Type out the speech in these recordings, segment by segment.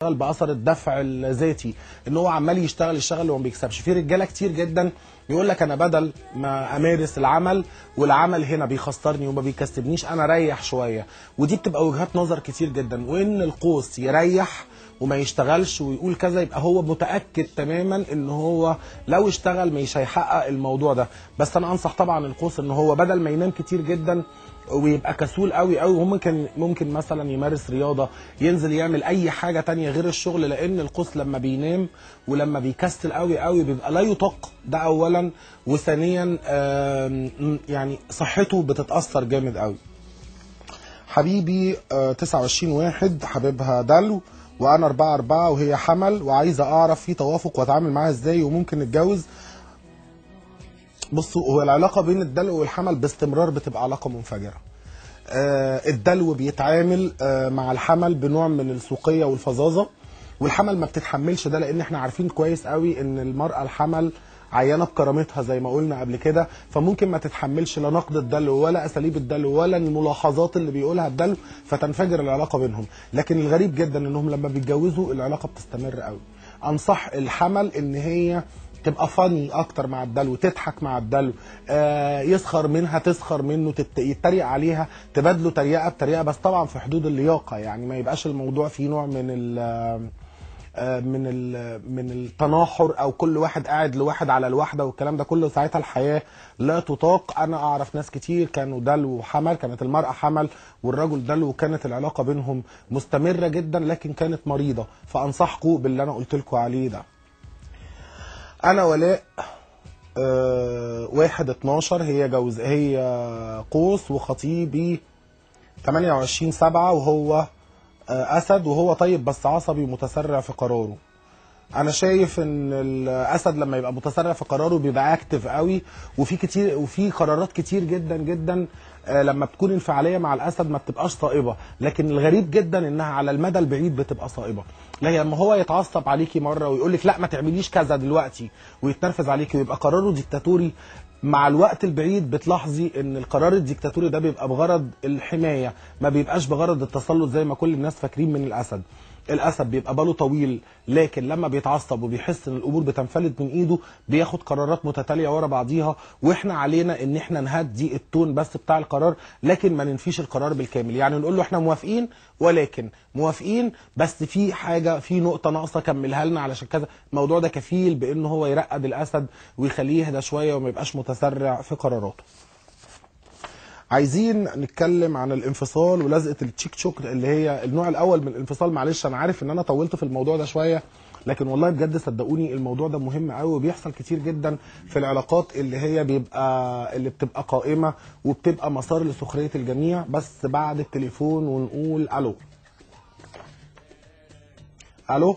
بيشتغل باثر الدفع الذاتي ان هو عمال يشتغل يشتغل وما بيكسبش في رجاله كتير جدا يقول لك انا بدل ما امارس العمل والعمل هنا بيخسرني وما بيكسبنيش انا اريح شويه ودي بتبقى وجهات نظر كتير جدا وان القوس يريح وما يشتغلش ويقول كذا يبقى هو متاكد تماما ان هو لو اشتغل مش هيحقق الموضوع ده بس انا انصح طبعا القوس ان هو بدل ما ينام كتير جدا ويبقى كسول قوي قوي وممكن ممكن مثلا يمارس رياضه ينزل يعمل اي حاجه تانية غير الشغل لان القوس لما بينام ولما بيكسل قوي قوي بيبقى لا يطاق ده اولا وثانيا آم، يعني صحته بتتاثر جامد قوي حبيبي آه، 29 واحد حبيبها دلو وانا 4 4 وهي حمل وعايزه اعرف في توافق واتعامل معاها ازاي وممكن نتجوز بصوا هو العلاقه بين الدلو والحمل باستمرار بتبقى علاقه منفجره آه، الدلو بيتعامل آه، مع الحمل بنوع من السوقيه والفظاظه والحمل ما بتتحملش ده لان احنا عارفين كويس قوي ان المراه الحمل عيانه بكرامتها زي ما قلنا قبل كده فممكن ما تتحملش لا نقد الدلو ولا اساليب الدلو ولا الملاحظات اللي بيقولها الدلو فتنفجر العلاقه بينهم لكن الغريب جدا انهم لما بيتجوزوا العلاقه بتستمر قوي انصح الحمل ان هي تبقى فاني اكتر مع الدلو تضحك مع الدلو آه يسخر منها تسخر منه تت... يتريق عليها تبادله تريقه بتريقه بس طبعا في حدود اللياقه يعني ما يبقاش الموضوع فيه نوع من ال آه، من ال- من التناحر او كل واحد قاعد لواحد على الواحده والكلام ده كله ساعتها الحياه لا تطاق انا اعرف ناس كتير كانوا دلو وحمل كانت المراه حمل والرجل دلو وكانت العلاقه بينهم مستمره جدا لكن كانت مريضه فانصحكم باللي انا قلت لكم عليه ده انا ولاء آه واحد اتناشر هي جوز هي قوس وخطيبي 28 سبعة وهو آه اسد وهو طيب بس عصبي ومتسرع في قراره انا شايف ان الاسد لما يبقى متسرع في قراره بيبقى اكتف قوي وفي كتير وفي قرارات كتير جدا جدا آه، لما بتكون انفعاليه مع الاسد ما بتبقاش صائبه لكن الغريب جدا انها على المدى البعيد بتبقى صائبه لا لما هو يتعصب عليكي مره ويقول لك لا ما تعمليش كذا دلوقتي ويتنرفز عليكي ويبقى قراره ديكتاتوري مع الوقت البعيد بتلاحظي ان القرار الديكتاتوري ده بيبقى بغرض الحمايه ما بيبقاش بغرض التسلط زي ما كل الناس فاكرين من الاسد الاسد بيبقى باله طويل لكن لما بيتعصب وبيحس ان الامور بتنفلت من ايده بياخد قرارات متتاليه ورا بعضيها واحنا علينا ان احنا نهدي التون بس بتاع القرار لكن ما ننفيش القرار بالكامل يعني نقول له احنا موافقين ولكن موافقين بس في حاجه في نقطه ناقصه كملها لنا علشان كذا الموضوع ده كفيل بان هو يرقد الاسد ويخليه يهدى شويه وما يبقاش متسرع في قراراته عايزين نتكلم عن الانفصال ولزقه التشيك تشوك اللي هي النوع الاول من الانفصال معلش انا عارف ان انا طولت في الموضوع ده شويه لكن والله بجد صدقوني الموضوع ده مهم قوي وبيحصل كتير جدا في العلاقات اللي هي بيبقى اللي بتبقى قائمه وبتبقى مسار لسخريه الجميع بس بعد التليفون ونقول الو الو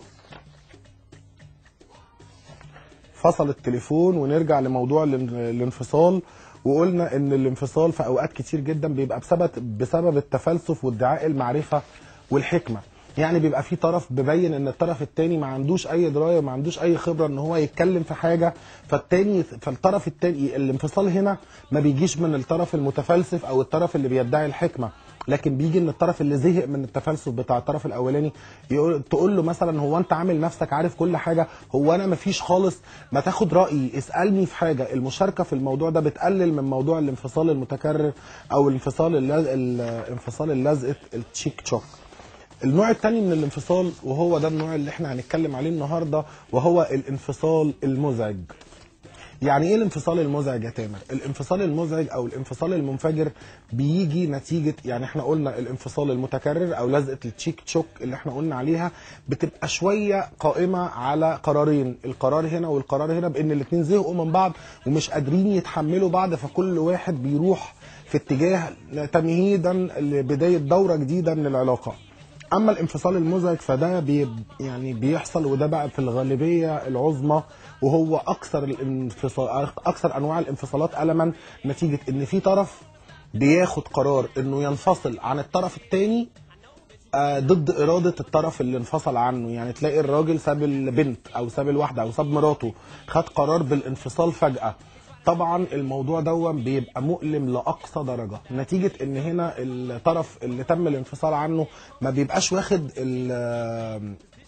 فصل التليفون ونرجع لموضوع الان- الانفصال وقلنا ان الانفصال في اوقات كتير جدا بيبقى بسبب بسبب التفلسف وادعاء المعرفه والحكمه يعني بيبقى في طرف ببين ان الطرف التاني ما عندوش اي درايه ما عندوش اي خبره ان هو يتكلم في حاجه فالتاني فالطرف التاني الانفصال هنا ما بيجيش من الطرف المتفلسف او الطرف اللي بيدعي الحكمه لكن بيجي ان الطرف اللي زهق من التفلسف بتاع الطرف الاولاني يقول تقول له مثلا هو انت عامل نفسك عارف كل حاجه هو انا مفيش خالص ما تاخد رايي اسالني في حاجه المشاركه في الموضوع ده بتقلل من موضوع الانفصال المتكرر او الانفصال اللز... الانفصال اللزقه التشيك تشوك النوع الثاني من الانفصال وهو ده النوع اللي احنا هنتكلم عليه النهارده وهو الانفصال المزعج يعني ايه الانفصال المزعج يا تامر الانفصال المزعج او الانفصال المنفجر بيجي نتيجه يعني احنا قلنا الانفصال المتكرر او لزقه التشيك تشوك اللي احنا قلنا عليها بتبقى شويه قائمه على قرارين القرار هنا والقرار هنا بان الاثنين زهقوا من بعض ومش قادرين يتحملوا بعض فكل واحد بيروح في اتجاه تمهيدا لبدايه دوره جديده من العلاقه اما الانفصال المزعج فده بي يعني بيحصل وده بقى في الغالبيه العظمى وهو اكثر الانفصال اكثر انواع الانفصالات الما نتيجه ان في طرف بياخد قرار انه ينفصل عن الطرف الثاني ضد اراده الطرف اللي انفصل عنه يعني تلاقي الراجل ساب البنت او ساب الواحده او ساب مراته خد قرار بالانفصال فجاه طبعا الموضوع ده بيبقى مؤلم لاقصى درجه نتيجه ان هنا الطرف اللي تم الانفصال عنه ما بيبقاش واخد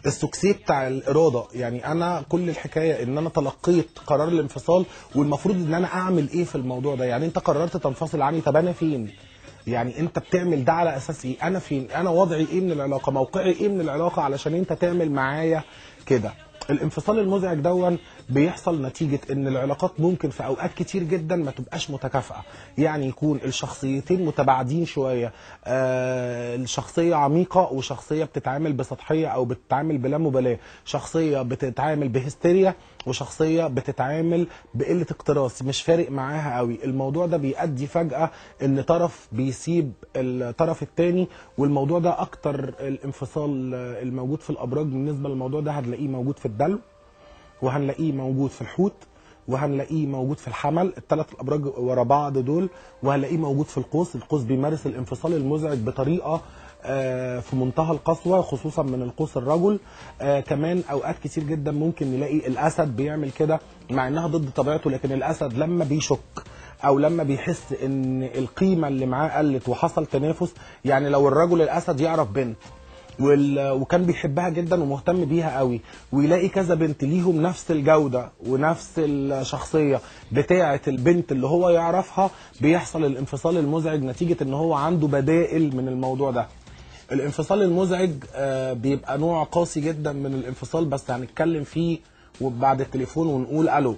السكسي بتاع الاراده يعني انا كل الحكايه ان انا تلقيت قرار الانفصال والمفروض ان انا اعمل ايه في الموضوع ده يعني انت قررت تنفصل عني طب انا فين يعني انت بتعمل ده على اساس ايه انا فين انا وضعي ايه من العلاقه موقعي ايه من العلاقه علشان انت تعمل معايا كده الانفصال المزعج دون بيحصل نتيجة ان العلاقات ممكن في اوقات كتير جدا ما تبقاش متكافئة يعني يكون الشخصيتين متباعدين شوية آه الشخصية عميقة وشخصية بتتعامل بسطحية او بتتعامل بلا مبالاة شخصية بتتعامل بهستيريا وشخصية بتتعامل بقلة اكتراث مش فارق معاها قوي الموضوع ده بيؤدي فجأة ان طرف بيسيب الطرف التاني والموضوع ده اكتر الانفصال الموجود في الابراج بالنسبة للموضوع ده هتلاقيه موجود في الدلو وهنلاقيه موجود في الحوت وهنلاقيه موجود في الحمل الثلاث الابراج ورا بعض دول وهنلاقيه موجود في القوس القوس بيمارس الانفصال المزعج بطريقه آه، في منتهى القسوه خصوصا من القوس الرجل آه، كمان اوقات كتير جدا ممكن نلاقي الاسد بيعمل كده مع انها ضد طبيعته لكن الاسد لما بيشك او لما بيحس ان القيمه اللي معاه قلت وحصل تنافس يعني لو الرجل الاسد يعرف بنت وال... وكان بيحبها جدا ومهتم بيها قوي ويلاقي كذا بنت ليهم نفس الجوده ونفس الشخصيه بتاعه البنت اللي هو يعرفها بيحصل الانفصال المزعج نتيجه ان هو عنده بدائل من الموضوع ده الانفصال المزعج آه، بيبقى نوع قاسي جدا من الانفصال بس هنتكلم فيه وبعد التليفون ونقول الو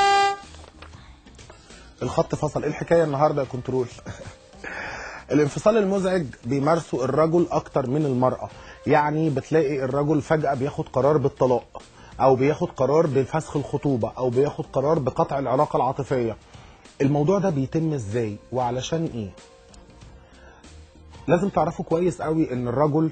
الخط فصل ايه الحكايه النهارده يا كنترول الانفصال المزعج بيمارسه الرجل اكتر من المراه يعني بتلاقي الرجل فجاه بياخد قرار بالطلاق او بياخد قرار بفسخ الخطوبه او بياخد قرار بقطع العلاقه العاطفيه الموضوع ده بيتم ازاي وعلشان ايه لازم تعرفوا كويس قوي ان الرجل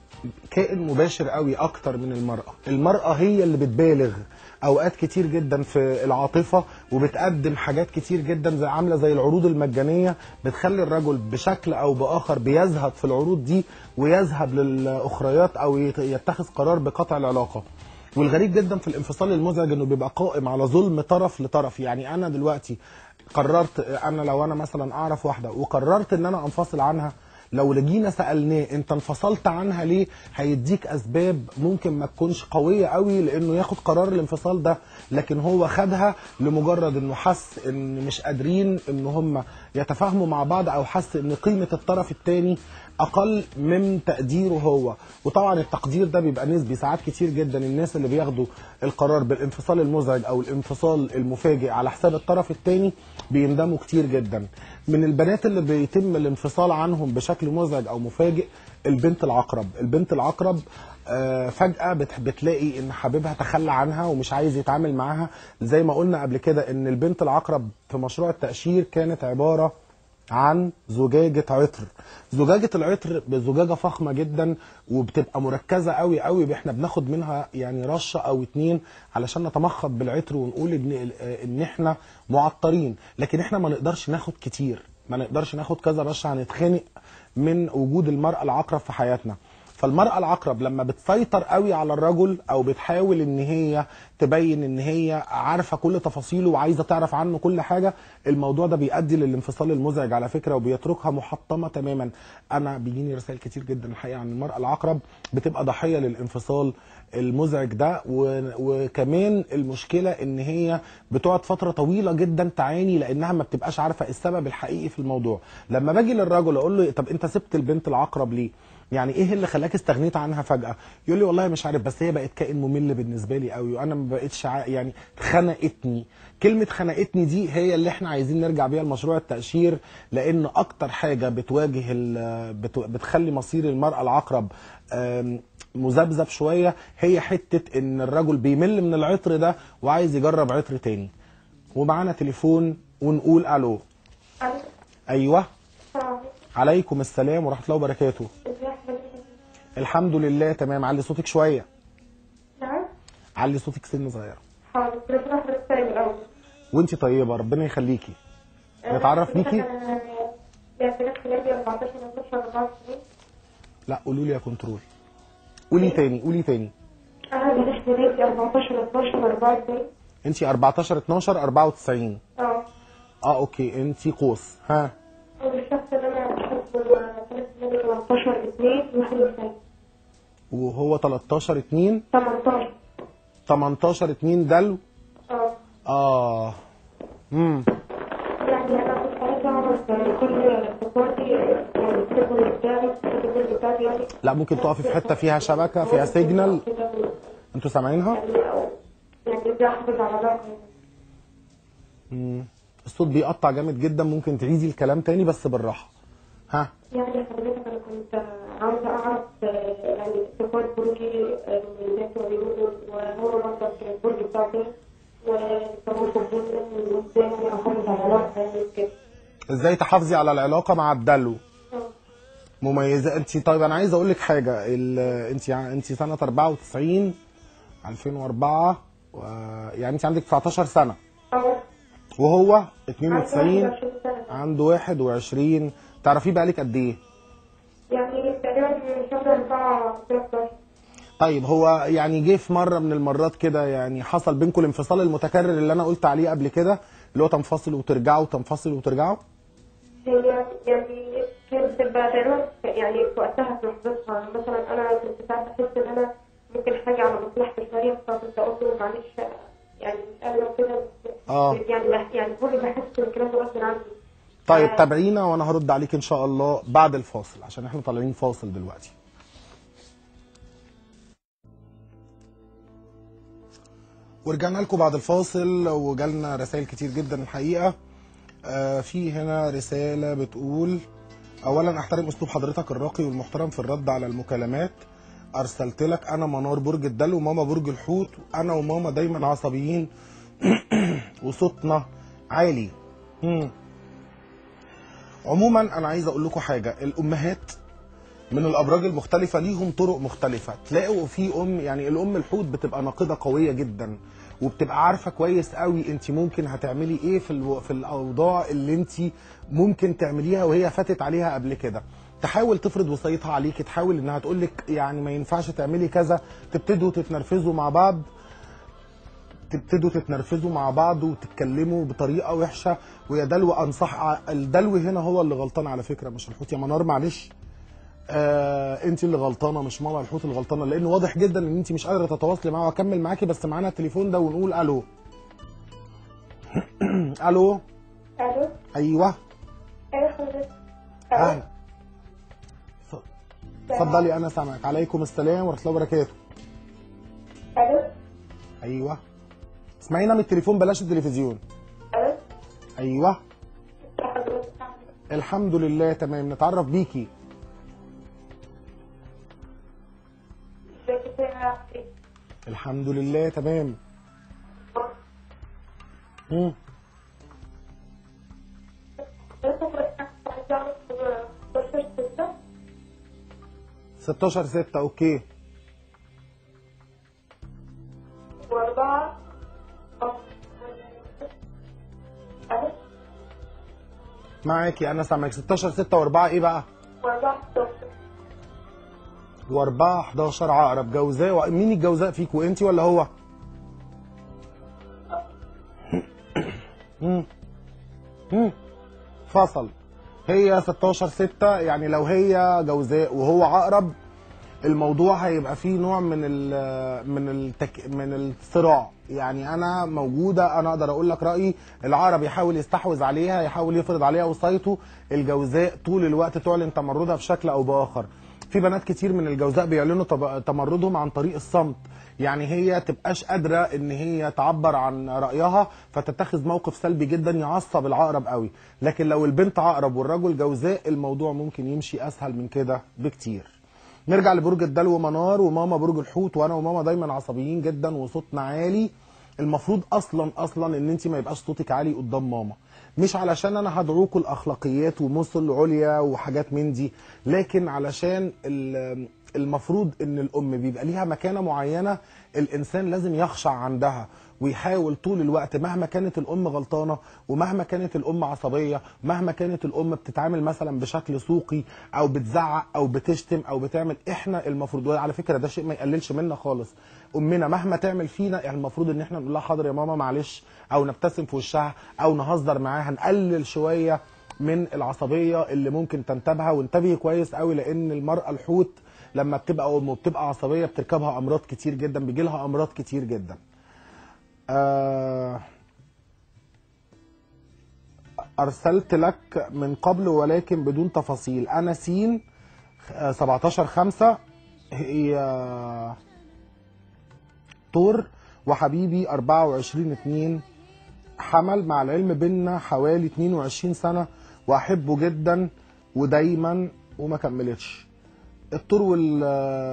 كائن مباشر قوي اكتر من المراه المراه هي اللي بتبالغ اوقات كتير جدا في العاطفه وبتقدم حاجات كتير جدا زي عامله زي العروض المجانيه بتخلي الرجل بشكل او باخر بيزهد في العروض دي ويذهب للاخريات او يت- يتخذ قرار بقطع العلاقه والغريب جدا في الانفصال المزعج انه بيبقى قائم على ظلم طرف لطرف يعني انا دلوقتي قررت انا لو انا مثلا اعرف واحده وقررت ان انا انفصل عنها لو لجينا سالناه انت انفصلت عنها ليه هيديك اسباب ممكن ما تكونش قويه قوي لانه ياخد قرار الانفصال ده لكن هو خدها لمجرد انه حس ان مش قادرين ان هم يتفاهموا مع بعض او حس ان قيمه الطرف الثاني اقل من تقديره هو وطبعا التقدير ده بيبقى نسبي ساعات كتير جدا الناس اللي بياخدوا القرار بالانفصال المزعج او الانفصال المفاجئ على حساب الطرف الثاني بيندموا كتير جدا من البنات اللي بيتم الانفصال عنهم بشكل مزعج او مفاجئ البنت العقرب البنت العقرب آه، فجأة بت- بتلاقي ان حبيبها تخلى عنها ومش عايز يتعامل معاها زي ما قلنا قبل كده ان البنت العقرب في مشروع التأشير كانت عبارة عن زجاجة عطر زجاجة العطر بزجاجة فخمة جدا وبتبقى مركزة قوي قوي احنا بناخد منها يعني رشة او اتنين علشان نتمخض بالعطر ونقول ان, ان احنا معطرين لكن احنا ما نقدرش ناخد كتير ما نقدرش ناخد كذا رشة هنتخنق من وجود المرأة العقرب في حياتنا فالمرأة العقرب لما بتسيطر قوي على الرجل او بتحاول ان هي تبين ان هي عارفة كل تفاصيله وعايزة تعرف عنه كل حاجة الموضوع ده بيؤدي للانفصال المزعج على فكرة وبيتركها محطمة تماما انا بيجيني رسائل كتير جدا الحقيقة عن المرأة العقرب بتبقى ضحية للانفصال المزعج ده و... وكمان المشكلة ان هي بتقعد فترة طويلة جدا تعاني لانها ما بتبقاش عارفة السبب الحقيقي في الموضوع لما باجي للرجل اقول له طب انت سبت البنت العقرب ليه يعني ايه اللي خلاك استغنيت عنها فجأة يقول لي والله مش عارف بس هي بقت كائن ممل بالنسبة لي قوي وانا ما بقتش عا... يعني خنقتني كلمة خنقتني دي هي اللي احنا عايزين نرجع بيها لمشروع التأشير لان اكتر حاجة بتواجه ال... بت... بتخلي مصير المرأة العقرب آم، مذبذب شوية هي حتة ان الرجل بيمل من العطر ده وعايز يجرب عطر تاني ومعانا تليفون ونقول الو ايوه عليكم السلام ورحمة الله وبركاته الحمد لله تمام علي صوتك شوية نعم علي صوتك سن صغيرة حاضر بس راح الثاني الأول وانت طيبة ربنا يخليكي نتعرف بيكي يعني في نفس نادي 14 12 24 لا قولوا لي يا كنترول قولي تاني قولي تاني أنا في نفس نادي 14 12 24 انت 14 12 94 اه اه اوكي انت قوس ها والشخص اللي أنا بحبه في نفس نادي 18 2 91 وهو 13 2 18 18 2 دلو اه اه امم يعني انا كنت عايزه اعرف يعني كل خطواتي يعني التليفون بتاعي التليفون بتاعي يعني لا ممكن تقفي في حته فيها شبكه فيها سيجنال كده انتوا سامعينها يعني أو- يعني ازاي احافظ على العلاقه مم. الصوت بيقطع جامد جدا ممكن تعيدي الكلام تاني بس بالراحه ها يعني حضرتك انا كنت عاوزه اعرف آه، يعني صفات برجي آه، من الناس اللي بيقولوا وهو برضه البرج بتاعتي وطريقه الدنيا وازاي يعني احافظ على العلاقه يعني كده ازاي تحافظي على العلاقه مع الدلو اه مميزه انت طيب انا عايز اقول لك حاجه ال... انت انت سنه 94 2004 و... يعني انت عندك 19 سنه اه وهو 92 21 سنة. عنده 21 تعرفيه بقالك قد ايه يعني تقريبا من شهر 4 13 طيب هو يعني جه في مره من المرات كده يعني حصل بينكم الانفصال المتكرر اللي انا قلت عليه قبل كده اللي هو تنفصلوا وترجعوا تنفصلوا وترجعوا هي يعني كانت بتبقى تقريبا يعني في وقتها في لحظتها مثلا انا كنت ساعات بحس ان انا ممكن حاجه على مصلحتي شويه فكنت اقول له معلش يعني مش قادره وكده بس- آه. يعني بح يعني كل بحس ان الكلام ده غصب عني طيب آه. تابعينا وانا هرد عليك ان شاء الله بعد الفاصل عشان احنا طالعين فاصل دلوقتي ورجعنا لكم بعد الفاصل وجالنا رسائل كتير جدا الحقيقه آه في هنا رساله بتقول اولا احترم اسلوب حضرتك الراقي والمحترم في الرد على المكالمات ارسلت لك انا منار برج الدلو وماما برج الحوت انا وماما دايما عصبيين وصوتنا عالي مم. عموما انا عايز اقول لكم حاجه الامهات من الابراج المختلفه ليهم طرق مختلفه تلاقوا في ام يعني الام الحوت بتبقى ناقده قويه جدا وبتبقى عارفه كويس قوي انت ممكن هتعملي ايه في الو... في الاوضاع اللي انت ممكن تعمليها وهي فاتت عليها قبل كده تحاول تفرض وصيتها عليكي تحاول انها تقول لك يعني ما ينفعش تعملي كذا تبتدوا تتنرفزوا مع بعض تبتدوا تتنرفزوا مع بعض وتتكلموا بطريقه وحشه ويا دلو انصح الدلو هنا هو اللي غلطان على فكره مش الحوت يا منار معلش آه انت اللي غلطانه مش ماما الحوت اللي غلطانه لان واضح جدا ان انت مش قادره تتواصلي معاه واكمل معاكي بس معانا التليفون ده ونقول الو الو الو ايوه ايوه حضرتك اهلا ف- اتفضلي انا سامعك عليكم السلام ورحمه الله وبركاته الو ايوه اسمعينا من التليفون بلاش التلفزيون الو ايوه حضرتك الحمد لله تمام نتعرف بيكي ازيك يا اختي الحمد لله تمام مم. حضرتك عايزه اعرف 16 6 16 6 اوكي وأربعة ألف معاكي انا سامعك 16 6 و4 ايه بقى وأربعة ستاشر و4 11 عقرب جوزاء و- مين الجوزاء فيكوا انت ولا هو مم. مم. فصل هي 16 6 يعني لو هي جوزاء وهو عقرب الموضوع هيبقى فيه نوع من ال من التك من الصراع يعني انا موجوده انا اقدر اقول لك رايي العقرب يحاول يستحوذ عليها يحاول يفرض عليها وصايته الجوزاء طول الوقت تعلن تمردها بشكل او باخر في بنات كتير من الجوزاء بيعلنوا طب- تمردهم عن طريق الصمت يعني هي تبقاش قادره ان هي تعبر عن رايها فتتخذ موقف سلبي جدا يعصب العقرب قوي لكن لو البنت عقرب والرجل جوزاء الموضوع ممكن يمشي اسهل من كده بكتير نرجع لبرج الدلو منار وماما برج الحوت وانا وماما دايما عصبيين جدا وصوتنا عالي المفروض اصلا اصلا ان انت ما يبقاش صوتك عالي قدام ماما مش علشان انا هدعوكوا الاخلاقيات ومثل عليا وحاجات من دي لكن علشان ال- المفروض ان الام بيبقى ليها مكانه معينه الانسان لازم يخشع عندها ويحاول طول الوقت مهما كانت الام غلطانه ومهما كانت الام عصبيه مهما كانت الام بتتعامل مثلا بشكل سوقي او بتزعق او بتشتم او بتعمل احنا المفروض وعلى فكره ده شيء ما يقللش منا خالص امنا مهما تعمل فينا يعني المفروض ان احنا نقول لها حاضر يا ماما معلش او نبتسم في وشها او نهزر معاها نقلل شويه من العصبيه اللي ممكن تنتابها وانتبهي كويس قوي لان المراه الحوت لما بتبقى ام وبتبقى عصبيه بتركبها امراض كتير جدا بيجي لها امراض كتير جدا آه ارسلت لك من قبل ولكن بدون تفاصيل انا سين آه، 17 5 هي طور وحبيبي 24 2 حمل مع العلم بينا حوالي 22 سنة وأحبه جدا ودايما وما كملتش الطور وال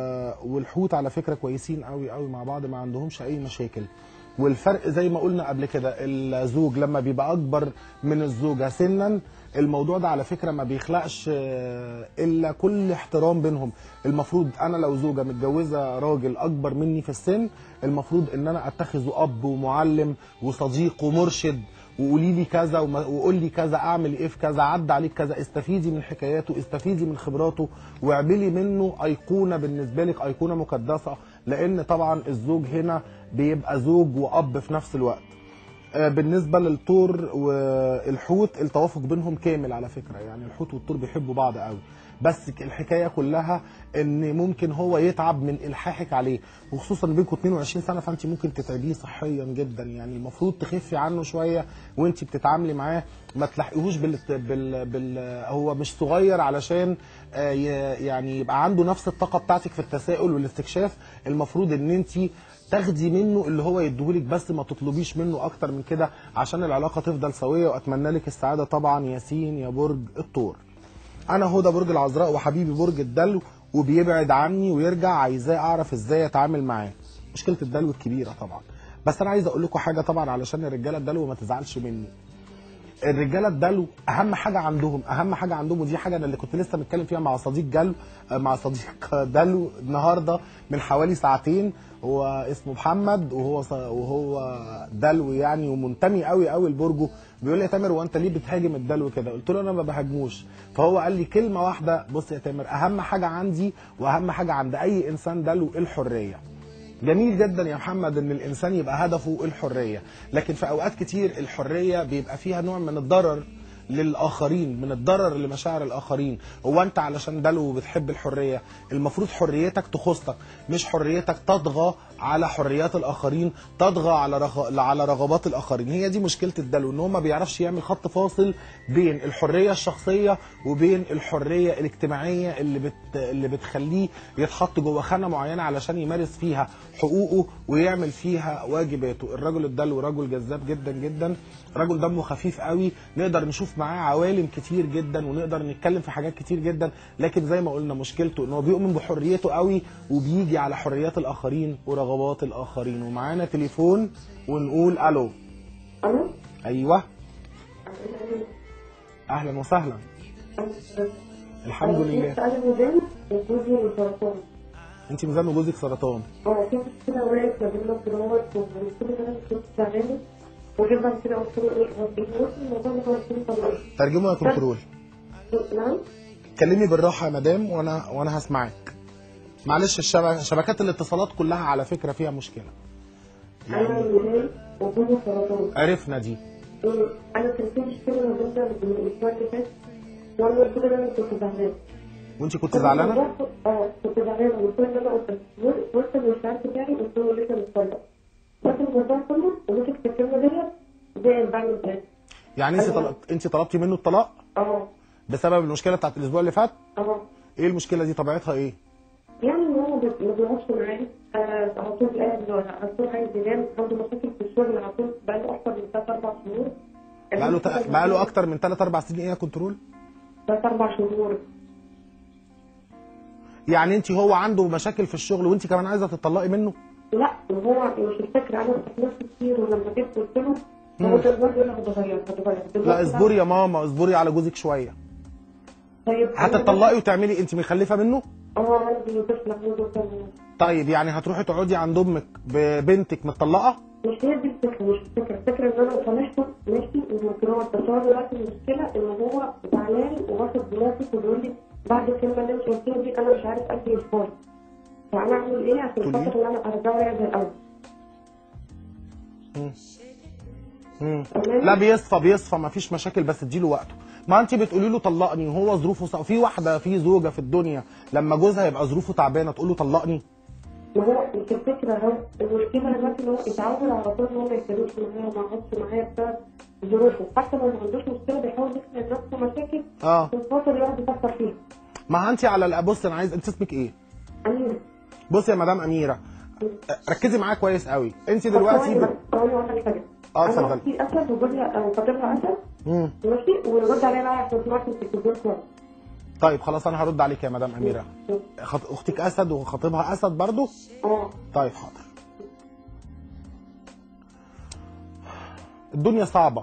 والحوت على فكرة كويسين قوي قوي مع بعض ما عندهمش أي مشاكل والفرق زي ما قلنا قبل كده الزوج لما بيبقى أكبر من الزوجة سنا الموضوع ده على فكرة ما بيخلقش آه، إلا كل احترام بينهم المفروض أنا لو زوجة متجوزة راجل أكبر مني في السن المفروض إن أنا أتخذه أب ومعلم وصديق ومرشد وقولي لي كذا وما- وقول لي كذا اعمل ايه في كذا عدى عليك كذا استفيدي من حكاياته استفيدي من خبراته واعملي منه ايقونه بالنسبه لك ايقونه مقدسه لان طبعا الزوج هنا بيبقى زوج واب في نفس الوقت آه، بالنسبه للطور والحوت التوافق بينهم كامل على فكره يعني الحوت والطور بيحبوا بعض قوي بس ك- الحكايه كلها ان ممكن هو يتعب من الحاحك عليه وخصوصا بينكم 22 سنه فانت ممكن تتعبيه صحيا جدا يعني المفروض تخفي عنه شويه وانت بتتعاملي معاه ما تلحقيهوش بال... بال... بال... هو مش صغير علشان آه، ي- يعني يبقى عنده نفس الطاقه بتاعتك في التساؤل والاستكشاف المفروض ان انت تاخدي منه اللي هو يديهولك بس ما تطلبيش منه اكتر من كده عشان العلاقه تفضل سويه واتمنى لك السعاده طبعا ياسين يا برج الثور انا هدى برج العذراء وحبيبي برج الدلو وبيبعد عني ويرجع عايزاه اعرف ازاي اتعامل معاه مشكله الدلو الكبيره طبعا بس انا عايز اقول لكم حاجه طبعا علشان الرجاله الدلو ما تزعلش مني الرجاله الدلو اهم حاجه عندهم اهم حاجه عندهم ودي حاجه انا اللي كنت لسه متكلم فيها مع صديق جلو مع صديق دلو النهارده من حوالي ساعتين هو اسمه محمد وهو ص- وهو دلو يعني ومنتمي قوي قوي لبرجه بيقول لي يا تامر هو انت ليه بتهاجم الدلو كده قلت له انا ما بهاجموش فهو قال لي كلمه واحده بص يا تامر اهم حاجه عندي واهم حاجه عند اي انسان دلو الحريه جميل جدا يا محمد ان الانسان يبقى هدفه الحريه لكن في اوقات كتير الحريه بيبقى فيها نوع من الضرر للاخرين من الضرر لمشاعر الاخرين هو انت علشان دلو بتحب الحريه المفروض حريتك تخصك مش حريتك تطغى على حريات الاخرين تطغى على رغ... على رغبات الاخرين هي دي مشكله الدلو ان هو ما بيعرفش يعمل خط فاصل بين الحريه الشخصيه وبين الحريه الاجتماعيه اللي بت... اللي بتخليه يتحط جوه خانه معينه علشان يمارس فيها حقوقه ويعمل فيها واجباته الرجل الدلو رجل جذاب جدا جدا رجل دمه خفيف قوي نقدر نشوف معاه عوالم كتير جدا ونقدر نتكلم في حاجات كتير جدا لكن زي ما قلنا مشكلته ان هو بيؤمن بحريته قوي وبيجي على حريات الاخرين ورغبات الاخرين ومعانا تليفون ونقول الو الو ايوه اهلا وسهلا الحمد لله انا ميزان جوزي سرطان انت ميزان وجوزك سرطان اه في مشكله وقعت ما بين الدراسات وكل ده انا كنت تعبانه وجيت بعد كده قلت له ايه هو بيموت الموضوع ده هو قلت له طب ترجمه يا كنترول نعم كلمي بالراحه يا مدام وانا وانا هسمعك معلش الشبك... شبكات الاتصالات كلها على فكره فيها مشكله انا ميزان وجوزي سرطان عرفنا دي إيه، انا كان في مشكله ما بيننا من الاسبوع اللي فات وانا قلت له انا كنت زعلانه وانت كنت زعلانه اه كنت زعلانه قلت له ان انا قلت وسط المشوار بتاعي قلت له لسه متطلق بس الموضوع كله ومسك في الكلمه ديت زي بعمل كده يعني انت طلبت انت طلبتي منه الطلاق اه بسبب المشكله بتاعت الاسبوع اللي فات اه ايه المشكله دي طبيعتها ايه يعني ان هو ما ما بيقعدش معايا آه، على طول قاعد على طول عايز ينام عنده مشاكل في الشغل على طول بقاله اكتر من ثلاث اربع شهور بقاله ت... بقاله اكتر من 3 4 سنين ايه يا كنترول ثلاث اربع شهور يعني انت هو عنده مشاكل في الشغل وانت كمان عايزه تطلقي منه لا هو مش الفكره انا استحملت كتير ولما جيت قلت له هو ده برضه انا هتغير هتغير لا دلوقتي اصبري يا ماما اصبري على جوزك شويه طيب هتطلقي وتعملي انت مخلفه منه اه عندي طفل عنده كام طيب يعني هتروحي تقعدي عند امك ببنتك متطلقه مش هي دي الفكره مش الفكره الفكره ان انا صالحته ماشي وممكن هو بس هو دلوقتي المشكله ان هو زعلان وواخد دماغك وبيقول لي بعد الكلمه اللي انت قلتيها دي انا مش عارف ادي اصفار فانا اعمل ايه عشان تقولي خاطر ان انا ارجعه يرجع الاول مم. لا بيصفى بيصفى ما فيش مشاكل بس اديله وقته ما انت بتقولي له طلقني وهو ظروفه صعبه في واحده في زوجه في الدنيا لما جوزها يبقى ظروفه تعبانه تقول له طلقني ما هو مش الفكرة هو المشكلة دلوقتي ان هو اتعود على طول ان هو ما يتكلمش معايا وما يقعدش معايا بسبب ظروفه حتى لو ما عندوش مشكلة بيحاول يخلق لنفسه مشاكل اه في الفترة اللي يقعد يفكر فيها ما انت على الأ- بص انا عايز انت اسمك ايه أمير بص يا مدام اميره ركزي معايا كويس قوي انت دلوقتي ب... ثواني اقول لك حاجة اه، أنا اتفضلي. أختي أسد وجوزها أو خطيبها أسد مم. ماشي ويرد عليا بقى عشان سمعت التلفزيون كويس طيب خلاص انا هرد عليك يا مدام اميره خط... اختك اسد وخطيبها اسد برضو اه طيب حاضر الدنيا صعبة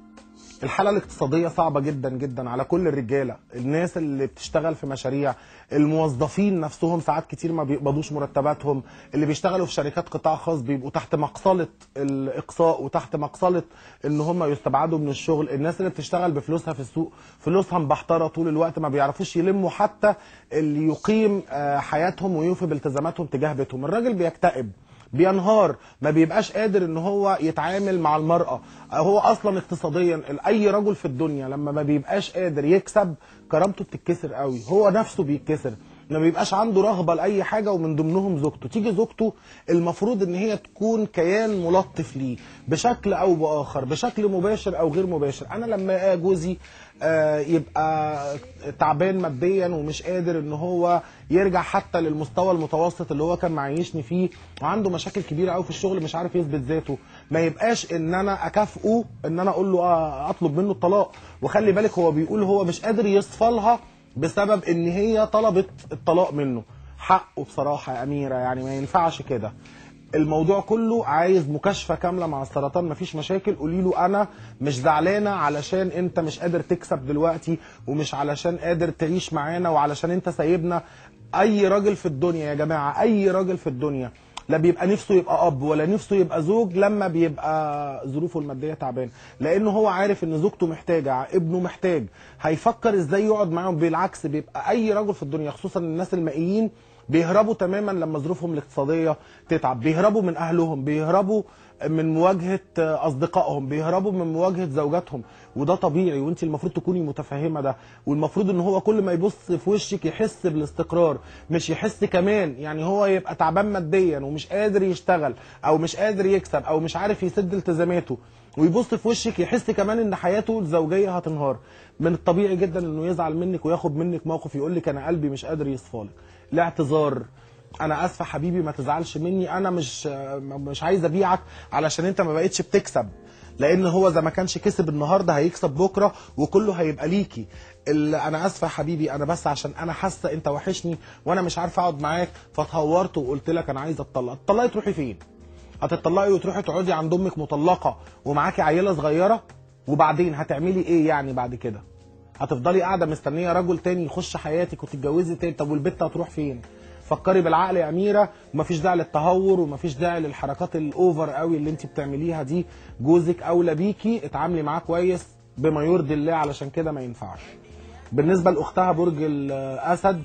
الحالة الاقتصادية صعبة جدا جدا على كل الرجالة الناس اللي بتشتغل في مشاريع الموظفين نفسهم ساعات كتير ما بيقبضوش مرتباتهم اللي بيشتغلوا في شركات قطاع خاص بيبقوا تحت مقصلة الإقصاء وتحت مقصلة إن هم يستبعدوا من الشغل الناس اللي بتشتغل بفلوسها في السوق فلوسها مبحترة طول الوقت ما بيعرفوش يلموا حتى اللي يقيم آه، حياتهم ويوفي بالتزاماتهم تجاه بيتهم الراجل بيكتئب بينهار ما بيبقاش قادر ان هو يتعامل مع المرأة هو اصلا اقتصاديا اي رجل في الدنيا لما ما بيبقاش قادر يكسب كرامته بتتكسر قوي هو نفسه بيتكسر ما بيبقاش عنده رغبة لأي حاجة ومن ضمنهم زوجته تيجي زوجته المفروض ان هي تكون كيان ملطف ليه بشكل او بآخر بشكل مباشر او غير مباشر انا لما جوزي آه، يبقى تعبان ماديا ومش قادر ان هو يرجع حتى للمستوى المتوسط اللي هو كان معيشني فيه وعنده مشاكل كبيره قوي في الشغل مش عارف يثبت ذاته ما يبقاش ان انا اكافئه ان انا اقول له آه، اطلب منه الطلاق وخلي بالك هو بيقول هو مش قادر يصفلها بسبب ان هي طلبت الطلاق منه حقه بصراحه يا اميره يعني ما ينفعش كده الموضوع كله عايز مكاشفه كامله مع السرطان مفيش مشاكل قولي له انا مش زعلانه علشان انت مش قادر تكسب دلوقتي ومش علشان قادر تعيش معانا وعلشان انت سايبنا اي راجل في الدنيا يا جماعه اي راجل في الدنيا لا بيبقى نفسه يبقى اب ولا نفسه يبقى زوج لما بيبقى ظروفه الماديه تعبانه لانه هو عارف ان زوجته محتاجه ابنه محتاج هيفكر ازاي يقعد معاهم بالعكس بيبقى اي رجل في الدنيا خصوصا الناس المائيين بيهربوا تماما لما ظروفهم الاقتصاديه تتعب بيهربوا من اهلهم بيهربوا من مواجهه اصدقائهم بيهربوا من مواجهه زوجاتهم وده طبيعي وانت المفروض تكوني متفهمه ده والمفروض ان هو كل ما يبص في وشك يحس بالاستقرار مش يحس كمان يعني هو يبقى تعبان ماديا ومش قادر يشتغل او مش قادر يكسب او مش عارف يسد التزاماته ويبص في وشك يحس كمان ان حياته الزوجيه هتنهار من الطبيعي جدا انه يزعل منك وياخد منك موقف يقول لك انا قلبي مش قادر يصفالك الاعتذار انا اسفه حبيبي ما تزعلش مني انا مش مش عايز ابيعك علشان انت ما بقتش بتكسب لان هو اذا ما كانش كسب النهارده هيكسب بكره وكله هيبقى ليكي ال- انا اسفه يا حبيبي انا بس عشان انا حاسه انت وحشني وانا مش عارفه اقعد معاك فتهورت وقلت لك انا عايز اتطلق اتطلقي تروحي فين هتطلقي وتروحي تقعدي عند امك مطلقه ومعاكي عيله صغيره وبعدين هتعملي ايه يعني بعد كده هتفضلي قاعده مستنيه رجل تاني يخش حياتك وتتجوزي تاني طب والبت هتروح فين فكري بالعقل يا اميره ومفيش داعي للتهور ومفيش داعي للحركات الاوفر قوي اللي انت بتعمليها دي جوزك اولى بيكي اتعاملي معاه كويس بما يرضي الله علشان كده ما ينفعش بالنسبه لاختها برج الاسد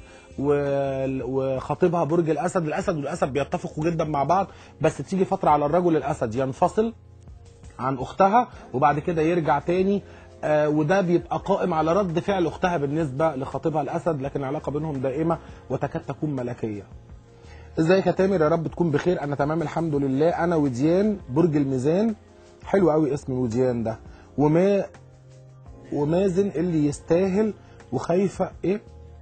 و- وخطيبها برج الاسد الاسد والاسد بيتفقوا جدا مع بعض بس تيجي فتره على الرجل الاسد ينفصل عن اختها وبعد كده يرجع تاني آه وده بيبقى قائم على رد فعل اختها بالنسبه لخطيبها الاسد لكن العلاقه بينهم دائمه وتكاد تكون ملكيه. ازيك يا تامر يا رب تكون بخير انا تمام الحمد لله انا وديان برج الميزان حلو قوي اسم وديان ده وما ومازن اللي يستاهل وخايفه ايه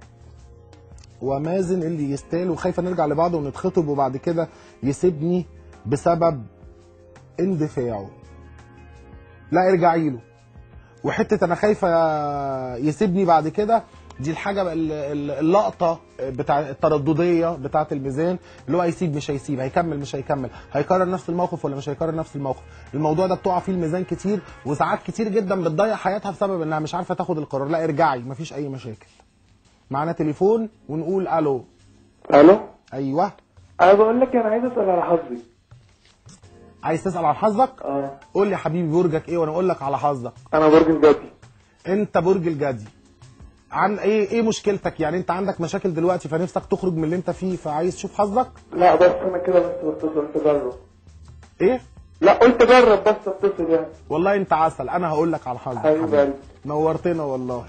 ومازن اللي يستاهل وخايفه نرجع لبعض ونتخطب وبعد كده يسيبني بسبب اندفاعه لا ارجعي له وحته انا خايفه يسيبني بعد كده دي الحاجه ال- ال- اللقطه بتاع التردديه بتاعه الميزان اللي هو هيسيب مش هيسيب هيكمل مش هيكمل هيكرر نفس الموقف ولا مش هيكرر نفس الموقف الموضوع ده بتقع فيه الميزان كتير وساعات كتير جدا بتضيع حياتها بسبب انها مش عارفه تاخد القرار لا ارجعي مفيش اي مشاكل معانا تليفون ونقول الو الو ايوه انا بقول لك انا عايز اسال على حظي عايز تسال عن حظك اه قول لي يا حبيبي برجك ايه وانا اقول لك على حظك انا برج الجدي انت برج الجدي عن ايه ايه مشكلتك يعني انت عندك مشاكل دلوقتي فنفسك تخرج من اللي انت فيه فعايز تشوف حظك لا بس انا كده بس بتصل قلت اجرب ايه لا قلت اجرب بس اتصل يعني والله انت عسل انا هقول لك على حظك حبيب حبيبي. قلبي نورتنا والله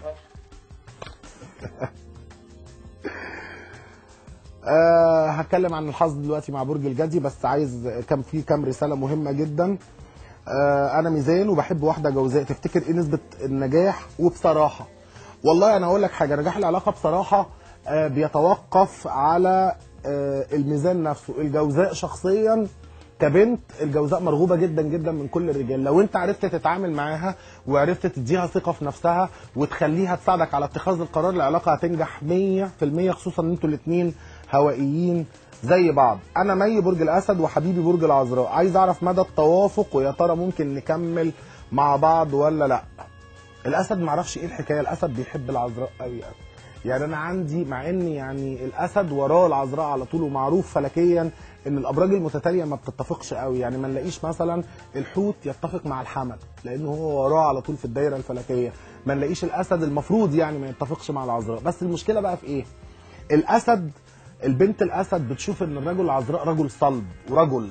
أه هتكلم عن الحظ دلوقتي مع برج الجدي بس عايز كان في كام رساله مهمه جدا أه انا ميزان وبحب واحده جوزاء تفتكر ايه نسبه النجاح وبصراحه والله انا اقول لك حاجه نجاح العلاقه بصراحه أه بيتوقف على أه الميزان نفسه الجوزاء شخصيا كبنت الجوزاء مرغوبه جدا جدا من كل الرجال لو انت عرفت تتعامل معاها وعرفت تديها ثقه في نفسها وتخليها تساعدك على اتخاذ القرار العلاقه هتنجح 100% خصوصا ان انتوا الاثنين هوائيين زي بعض انا مي برج الاسد وحبيبي برج العذراء عايز اعرف مدى التوافق ويا ترى ممكن نكمل مع بعض ولا لا الاسد معرفش ايه الحكايه الاسد بيحب العذراء قوي قوي يعني انا عندي مع ان يعني الاسد وراه العذراء على طول ومعروف فلكيا ان الابراج المتتاليه ما بتتفقش قوي يعني ما نلاقيش مثلا الحوت يتفق مع الحمل لانه هو وراه على طول في الدايره الفلكيه ما نلاقيش الاسد المفروض يعني ما يتفقش مع العذراء بس المشكله بقى في ايه الاسد البنت الاسد بتشوف ان الرجل العذراء رجل صلب ورجل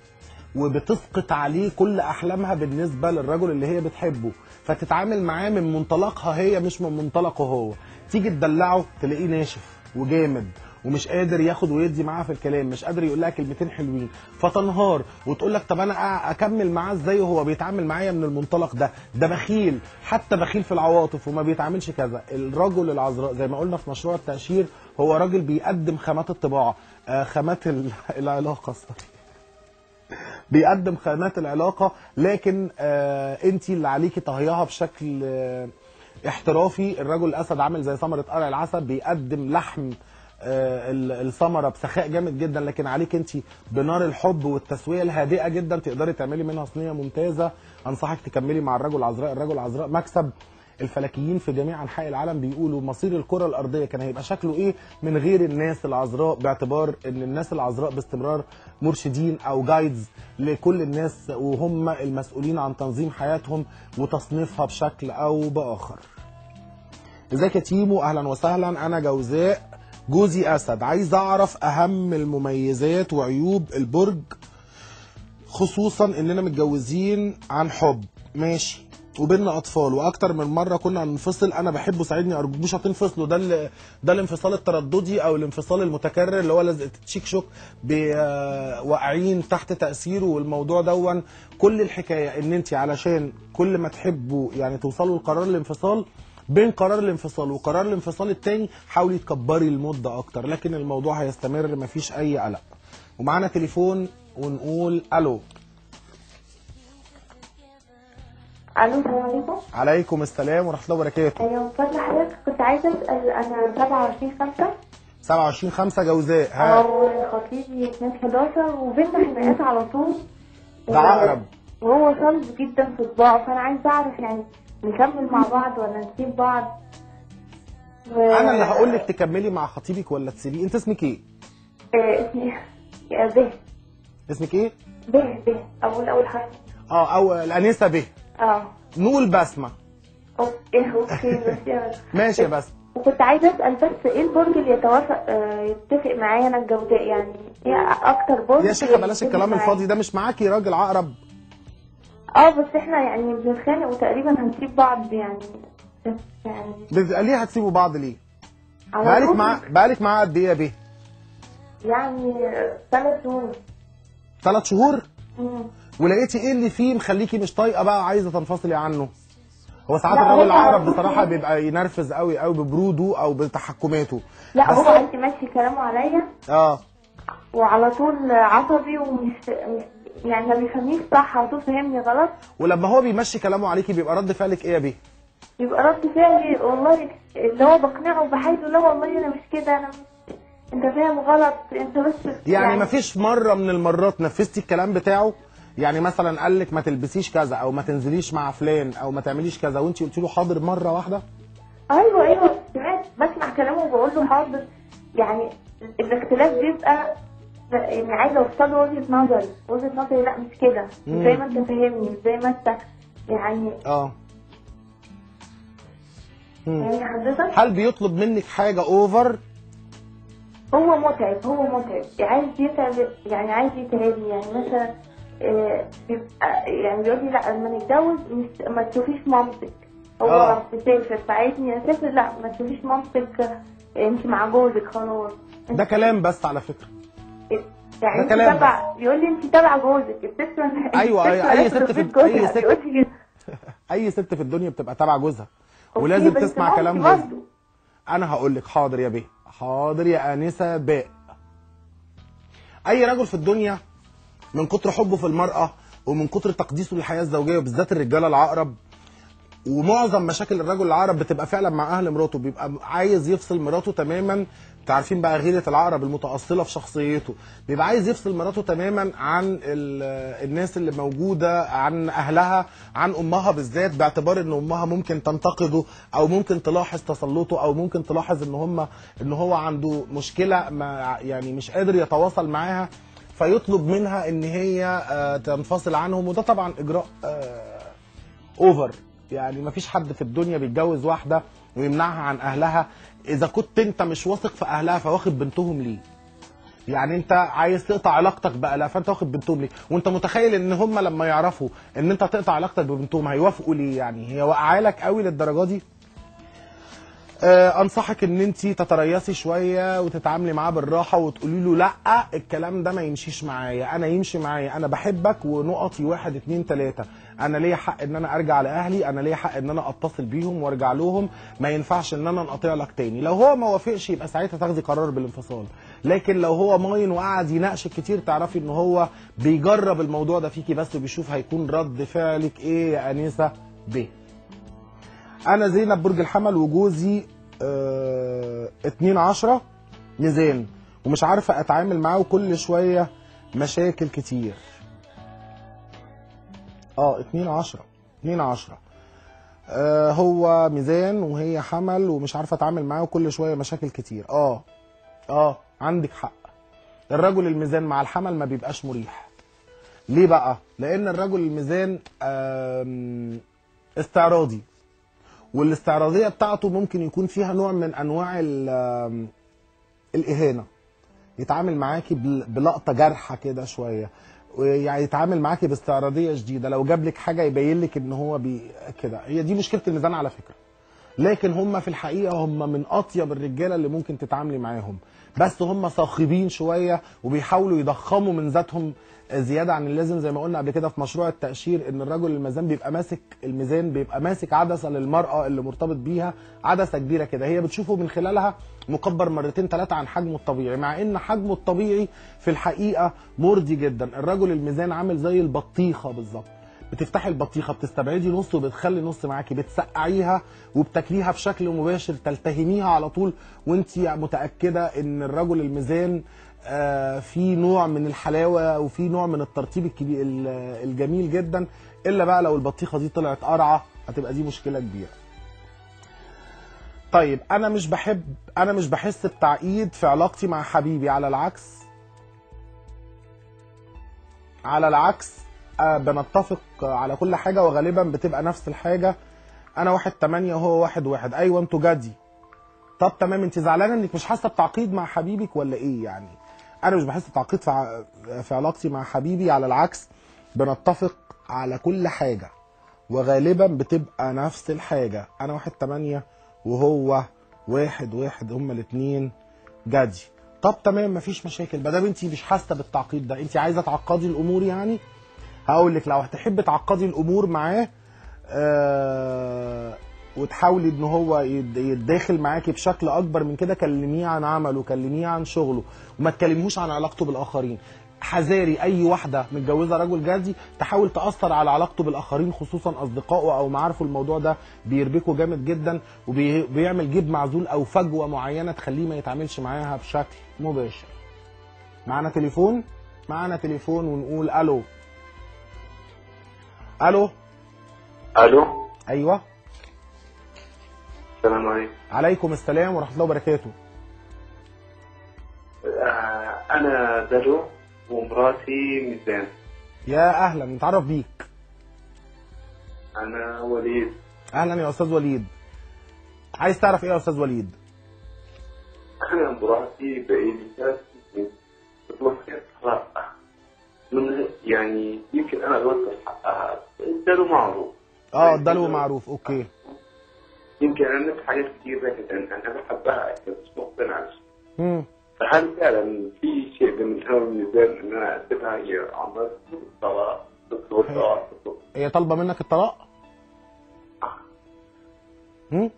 وبتسقط عليه كل احلامها بالنسبه للرجل اللي هي بتحبه فتتعامل معاه من منطلقها هي مش من منطلقه هو تيجي تدلعه تلاقيه ناشف وجامد ومش قادر ياخد ويدي معاها في الكلام مش قادر يقول لها كلمتين حلوين فتنهار وتقول لك طب انا أ- اكمل معاه ازاي وهو بيتعامل معايا من المنطلق ده ده بخيل حتى بخيل في العواطف وما بيتعاملش كذا الرجل العذراء زي ما قلنا في مشروع التاشير هو راجل بيقدم خامات الطباعه آه خامات ال- العلاقه sorry. بيقدم خامات العلاقه لكن آه انت اللي عليكي طهيها بشكل آه احترافي الرجل الاسد عامل زي ثمره قرع العسل بيقدم لحم آه ال- الثمره بسخاء جامد جدا لكن عليك انت بنار الحب والتسويه الهادئه جدا تقدري تعملي منها صينيه ممتازه انصحك تكملي مع الرجل العذراء الرجل العذراء مكسب الفلاكيين في جميع انحاء العالم بيقولوا مصير الكره الارضيه كان هيبقى شكله ايه من غير الناس العذراء باعتبار ان الناس العذراء باستمرار مرشدين او جايدز لكل الناس وهم المسؤولين عن تنظيم حياتهم وتصنيفها بشكل او باخر. ازيك يا تيمو اهلا وسهلا انا جوزاء جوزي اسد عايز اعرف اهم المميزات وعيوب البرج خصوصا اننا متجوزين عن حب ماشي وبيننا اطفال واكتر من مره كنا هننفصل انا بحبه ساعدني ارجوك مش هتنفصلوا ده ال- ده الانفصال الترددي او الانفصال المتكرر اللي هو لازق تشيك شوك بي- آه، واقعين تحت تاثيره والموضوع دون كل الحكايه ان انت علشان كل ما تحبوا يعني توصلوا لقرار الانفصال بين قرار الانفصال وقرار الانفصال التاني حاولي تكبري المده اكتر لكن الموضوع هيستمر مفيش اي قلق ومعانا تليفون ونقول الو الو السلام عليكم عليكم السلام ورحمه الله وبركاته ايوه من فضل حضرتك كنت عايزه اسال انا 27 5 27 5 جوزاء ها او خطيبي 2 11 وبيننا خناقات على طول ده عقرب وهو صلب جدا في طباعه فانا عايزه اعرف يعني نكمل مع بعض ولا نسيب بعض و... انا اللي هقول لك تكملي مع خطيبك ولا تسيبيه انت اسمك ايه آه، اسمي آه، به اسمك ايه به به اول اول حرف اه او الانسه به اه نقول بسمه اوكي اوكي بس يا- ماشي يا بسمه وكنت عايزه اسال بس ايه البرج اللي يتوافق آه، يتفق معايا انا الجوزاء يعني ايه اكتر برج يا شيخه بلاش يتفق الكلام معايا؟ الفاضي ده مش معاكي راجل عقرب اه بس احنا يعني بنتخانق وتقريبا هنسيب بعض يعني بس يعني بت- ليه هتسيبوا بعض ليه على بقالك طول مع بقالك معاه قد ايه يا بيه يعني ثلاث شهور ثلاث شهور مم. ولقيتي ايه اللي فيه مخليكي مش طايقه بقى عايزه تنفصلي عنه هو ساعات لا، الراجل هو العقرب على طول بصراحه كده. بيبقى ينرفز قوي قوي ببروده او بتحكماته لا بس- هو عايز يمشي كلامه عليا اه وعلى طول عصبي ومش مش يعني ما بيفهمنيش صح على طول فهمني غلط ولما هو بيمشي كلامه عليكي بيبقى رد فعلك ايه يا بيه يبقى رد فعلي والله اللي هو بقنعه بحاجه لا والله انا مش كده انا مش انت فاهم غلط انت بس يعني مفيش مره من المرات نفذتي الكلام بتاعه يعني مثلا قال لك ما تلبسيش كذا او ما تنزليش مع فلان او ما تعمليش كذا وانت قلت له حاضر مره واحده ايوه ايوه سمعت بسمع كلامه وبقول له حاضر يعني الاختلاف بيبقى يعني عايزه اوصل له وجهه نظري وجهه نظري لا مش كده مش مم. زي ما انت فاهمني مش زي ما انت يعني اه مم. يعني حضرتك هل بيطلب منك حاجه اوفر هو متعب هو متعب عايز يتعب يعني عايز يتعبني يعني مثلا آه، بيبقى يعني بيقول لي لا لما نتجوز مش ما تشوفيش مامتك هو آه. مسافر فعايزني اسافر لا ما تشوفيش مامتك انت مع جوزك خلاص ده كلام بس على فكره يعني ده انت كلام تبع بيقول لي انت تبع جوزك الست أيوة، الست أي- أي عايشة ست في- بيت جوزها، أي ست- بيقول لي كده. اي ست في الدنيا بتبقى تابعه جوزها أوكي، ولازم بس تسمع مامتي كلام جوزها برضه. انا هقول لك حاضر يا بيه حاضر يا انسه باء اي رجل في الدنيا من كتر حبه في المراه ومن كتر تقديسه للحياه الزوجيه وبالذات الرجاله العقرب ومعظم مشاكل الرجل العقرب بتبقى فعلا مع اهل مراته بيبقى عايز يفصل مراته تماما انتوا عارفين بقى غيره العقرب المتاصله في شخصيته بيبقى عايز يفصل مراته تماما عن ال- الناس اللي موجوده عن اهلها عن امها بالذات باعتبار ان امها ممكن تنتقده او ممكن تلاحظ تسلطه او ممكن تلاحظ ان هم ان هو عنده مشكله ما يعني مش قادر يتواصل معاها فيطلب منها ان هي آه، تنفصل عنهم وده طبعا اجراء آه، اوفر يعني مفيش حد في الدنيا بيتجوز واحده ويمنعها عن اهلها اذا كنت انت مش واثق في اهلها فواخد بنتهم ليه يعني انت عايز تقطع علاقتك باهلها فانت واخد بنتهم ليه وانت متخيل ان هم لما يعرفوا ان انت هتقطع علاقتك ببنتهم هيوافقوا ليه يعني هي واقعه لك قوي للدرجه دي آه، انصحك ان انت تتريثي شويه وتتعاملي معاه بالراحه وتقولي له لا الكلام ده ما يمشيش معايا انا يمشي معايا انا بحبك ونقطي واحد اتنين تلاته انا ليا حق ان انا ارجع لاهلي انا ليا حق ان انا اتصل بيهم وارجع لهم ما ينفعش ان انا انقطع لك تاني لو هو ما وافقش يبقى ساعتها تاخدي قرار بالانفصال لكن لو هو ماين وقعد يناقشك كتير تعرفي ان هو بيجرب الموضوع ده فيكي بس وبيشوف هيكون رد فعلك ايه يا انسه ب انا زينب برج الحمل وجوزي آه 2 10 ميزان ومش عارفه اتعامل معاه وكل شويه مشاكل كتير اه 2 10 2 10 آه هو ميزان وهي حمل ومش عارفه اتعامل معاه وكل شويه مشاكل كتير اه اه عندك حق الرجل الميزان مع الحمل ما بيبقاش مريح ليه بقى لان الرجل الميزان آم، استعراضي والاستعراضيه بتاعته ممكن يكون فيها نوع من انواع ال- آم، الاهانه يتعامل معاكي بل- بلقطه جارحه كده شويه يعني يتعامل معاكي باستعراضيه شديده لو جاب لك حاجه يبين لك ان هو بي كده هي دي مشكله الميزان على فكره لكن هم في الحقيقه هم من اطيب الرجاله اللي ممكن تتعاملي معاهم بس هم صاخبين شويه وبيحاولوا يضخموا من ذاتهم زياده عن اللازم زي ما قلنا قبل كده في مشروع التاشير ان الرجل الميزان بيبقى ماسك الميزان بيبقى ماسك عدسه للمراه اللي مرتبط بيها عدسه كبيره كده هي بتشوفه من خلالها مكبر مرتين ثلاثه عن حجمه الطبيعي مع ان حجمه الطبيعي في الحقيقه مرضي جدا الرجل الميزان عامل زي البطيخه بالظبط بتفتحي البطيخه بتستبعدي نص وبتخلي نص معاكي بتسقعيها وبتاكليها بشكل مباشر تلتهميها على طول وانت متاكده ان الرجل الميزان آه، في نوع من الحلاوه وفي نوع من الترطيب الكبير ال- الجميل جدا الا بقى لو البطيخه دي طلعت قرعه هتبقى دي مشكله كبيره طيب انا مش بحب انا مش بحس بتعقيد في علاقتي مع حبيبي على العكس على العكس آه، بنتفق على كل حاجة وغالبا بتبقى نفس الحاجة أنا واحد تمانية وهو واحد واحد أيوة أنتوا جدي طب تمام أنت زعلانة إنك مش حاسة بتعقيد مع حبيبك ولا إيه يعني أنا مش بحس بتعقيد في ع- في علاقتي مع حبيبي على العكس بنتفق على كل حاجة وغالبا بتبقى نفس الحاجة أنا واحد تمانية وهو واحد واحد هما الاتنين جدي طب تمام مفيش مشاكل ما دام انت مش حاسه بالتعقيد ده انت عايزه تعقدي الامور يعني هقول لك لو هتحبي تعقدي الامور معاه آه وتحاولي ان هو يد- يتداخل معاكي بشكل اكبر من كده كلميه عن عمله كلميه عن شغله وما تكلموش عن علاقته بالاخرين حذاري اي واحده متجوزه رجل جدي تحاول تاثر على علاقته بالاخرين خصوصا اصدقائه او معارفه الموضوع ده بيربكه جامد جدا وبيعمل جيب معزول او فجوه معينه تخليه ما يتعاملش معاها بشكل مباشر معانا تليفون معانا تليفون ونقول الو الو الو ايوه السلام عليكم عليكم السلام ورحمه الله وبركاته آه، انا دلو ومراتي ميزان يا اهلا نتعرف بيك انا وليد اهلا يا استاذ وليد عايز تعرف ايه يا استاذ وليد انا مراتي بقيلي ثلاث سنين بتوفيت حقها من يعني يمكن انا غلطت في حقها دلو معروف اه الدلو معروف اوكي يمكن انا نفس حاجات كتير لكن انا أنا بحبها بس مش مقتنع بيها. مم. فهل فعلا في شيء من هذا الميزان ان انا اسيبها هي عمرها الطلاق تطلب الطلاق تطلب هي طالبه منك الطلاق مم؟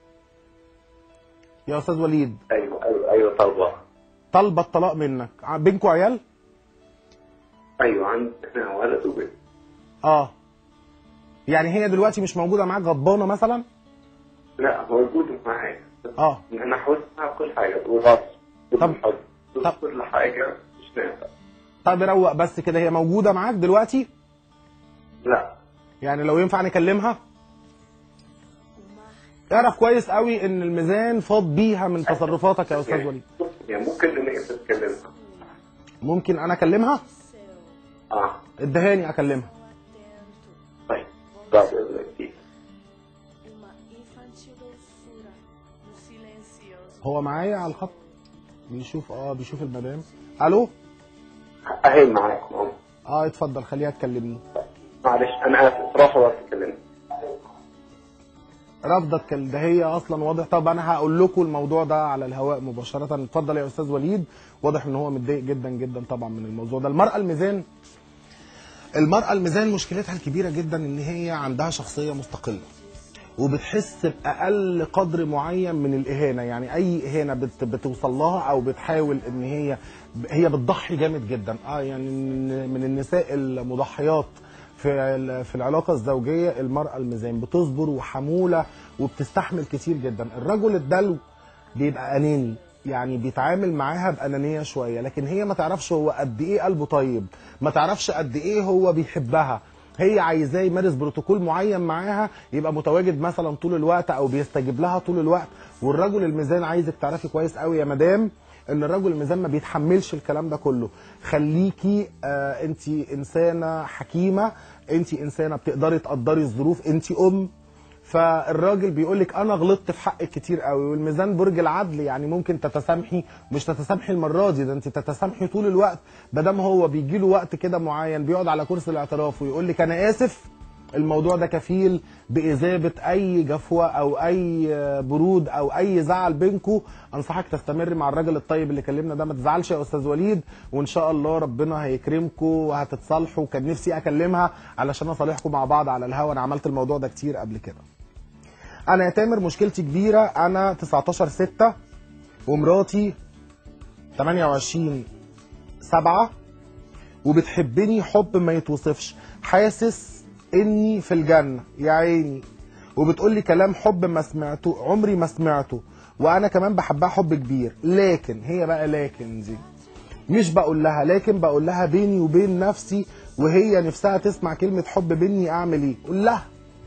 يا استاذ وليد ايوه ايوه ايوه طلبة طالبه الطلاق منك ع- بينكوا عيال ايوه عندنا ولد وبنت اه يعني هي دلوقتي مش موجوده معاك غضبانه مثلا لا موجود معايا اه انا حاولت معاها كل حاجه وغصب طب- بالحب طب- كل حاجه مش نافع طب روق بس كده هي موجوده معاك دلوقتي لا يعني لو ينفع نكلمها اعرف كويس قوي ان الميزان فاض بيها من تصرفاتك يا استاذ وليد يعني ممكن انك انت تتكلمها ممكن انا اكلمها اه ادهاني اكلمها طيب طب يا كتير uma infantil doçura no silencioso. هو معايا على الخط بيشوف اه بيشوف المدام الو اهي معاك ماما اه اتفضل خليها تكلمني معلش انا اسف رافضه تتكلم رافضه تكلم ده هي اصلا واضح طب انا هقول لكم الموضوع ده على الهواء مباشره اتفضل يا استاذ وليد واضح ان هو متضايق جدا جدا طبعا من الموضوع ده المراه الميزان المراه الميزان مشكلتها الكبيره جدا ان هي عندها شخصيه مستقله وبتحس باقل قدر معين من الاهانه يعني اي اهانه بت بتوصل لها او بتحاول ان هي هي بتضحي جامد جدا اه يعني من من النساء المضحيات في ال- في العلاقه الزوجيه المراه الميزان بتصبر وحموله وبتستحمل كتير جدا الرجل الدلو بيبقى اناني يعني بيتعامل معاها بانانيه شويه لكن هي ما تعرفش هو قد ايه قلبه طيب ما تعرفش قد ايه هو بيحبها هي عايزاه يمارس بروتوكول معين معاها يبقى متواجد مثلا طول الوقت او بيستجيب لها طول الوقت والرجل الميزان عايزك تعرفي كويس قوي يا مدام ان الرجل الميزان ما بيتحملش الكلام ده كله خليكي آه انت انسانه حكيمه انت انسانه بتقدري تقدري الظروف انت ام فالراجل بيقول لك انا غلطت في حقك كتير قوي والميزان برج العدل يعني ممكن تتسامحي مش تتسامحي المره دي ده انت تتسامحي طول الوقت ما دام هو بيجي له وقت كده معين بيقعد على كرسي الاعتراف ويقول لك انا اسف الموضوع ده كفيل بإذابة أي جفوة أو أي برود أو أي زعل بينكو أنصحك تستمر مع الراجل الطيب اللي كلمنا ده ما تزعلش يا أستاذ وليد وإن شاء الله ربنا هيكرمكم وهتتصالحوا كان نفسي أكلمها علشان أصالحكم مع بعض على الهوا أنا عملت الموضوع ده كتير قبل كده أنا يا تامر مشكلتي كبيرة أنا 19 6 ومراتي 28 7 وبتحبني حب ما يتوصفش حاسس اني في الجنه يا عيني وبتقول لي كلام حب ما سمعته عمري ما سمعته وانا كمان بحبها حب كبير لكن هي بقى لكن دي مش بقول لها لكن بقول لها بيني وبين نفسي وهي نفسها تسمع كلمه حب بيني اعمل ايه قول لها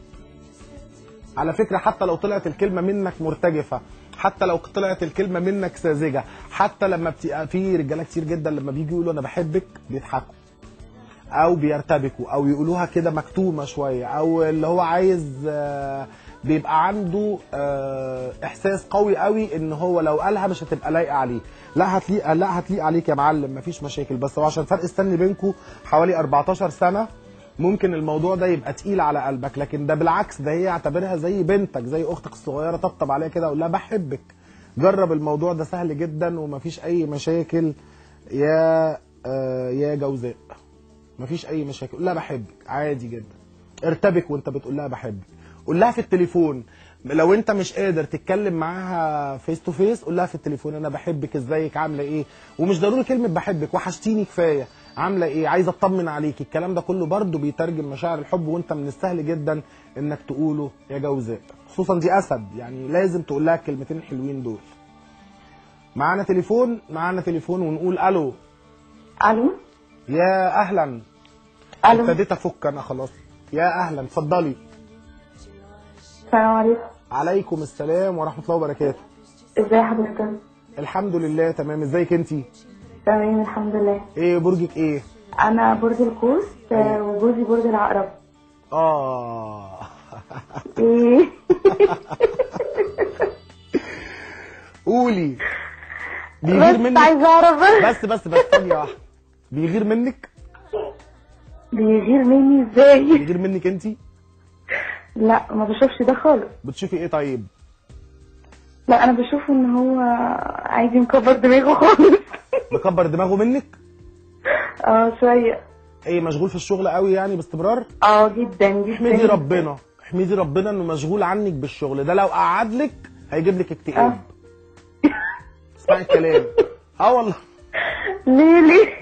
على فكره حتى لو طلعت الكلمه منك مرتجفه حتى لو طلعت الكلمه منك ساذجه حتى لما بتبقى في رجاله كتير جدا لما بيجوا يقولوا انا بحبك بيضحكوا او بيرتبكوا او يقولوها كده مكتومه شويه او اللي هو عايز آه، بيبقى عنده آه، احساس قوي قوي ان هو لو قالها مش هتبقى لايقه عليه لا هتليق لا هتليق عليك يا معلم مفيش مشاكل بس هو عشان فرق السن بينكم حوالي 14 سنه ممكن الموضوع ده يبقى تقيل على قلبك لكن ده بالعكس ده هي اعتبرها زي بنتك زي اختك الصغيره طبطب عليها كده وقول لها بحبك جرب الموضوع ده سهل جدا ومفيش اي مشاكل يا آه يا جوزاء مفيش اي مشاكل قول لها بحبك عادي جدا ارتبك وانت بتقول لها بحبك قول لها في التليفون لو انت مش قادر تتكلم معاها فيس تو فيس قول لها في التليفون انا بحبك ازيك عامله ايه ومش ضروري كلمه بحبك وحشتيني كفايه عامله ايه عايزه اطمن عليكي الكلام ده كله برضه بيترجم مشاعر الحب وانت من السهل جدا انك تقوله يا جوزاء خصوصا دي اسد يعني لازم تقول لها الكلمتين الحلوين دول معانا تليفون معانا تليفون ونقول الو الو يا اهلا الو ابتديت افك انا خلاص يا اهلا اتفضلي السلام عليكم عليكم السلام ورحمه الله وبركاته ازي حضرتك الحمد لله تمام ازيك انتي تمام الحمد لله ايه برجك ايه انا برج القوس آه، وجوزي برج العقرب اه ايه قولي بيغير بس منك عايزه اعرف بس بس بس ثانيه واحده بيغير منك بيغير مني ازاي بيغير منك انتي لا ما بشوفش ده خالص بتشوفي ايه طيب لا انا بشوف ان هو عايز يكبر دماغه خالص مكبر دماغه منك اه شويه ايه مشغول في الشغل قوي يعني باستمرار اه جدا جدا احمدي ربنا احمدي ربنا انه مشغول عنك بالشغل ده لو قعد لك هيجيب لك اكتئاب اسمعي الكلام اه والله ليه ليه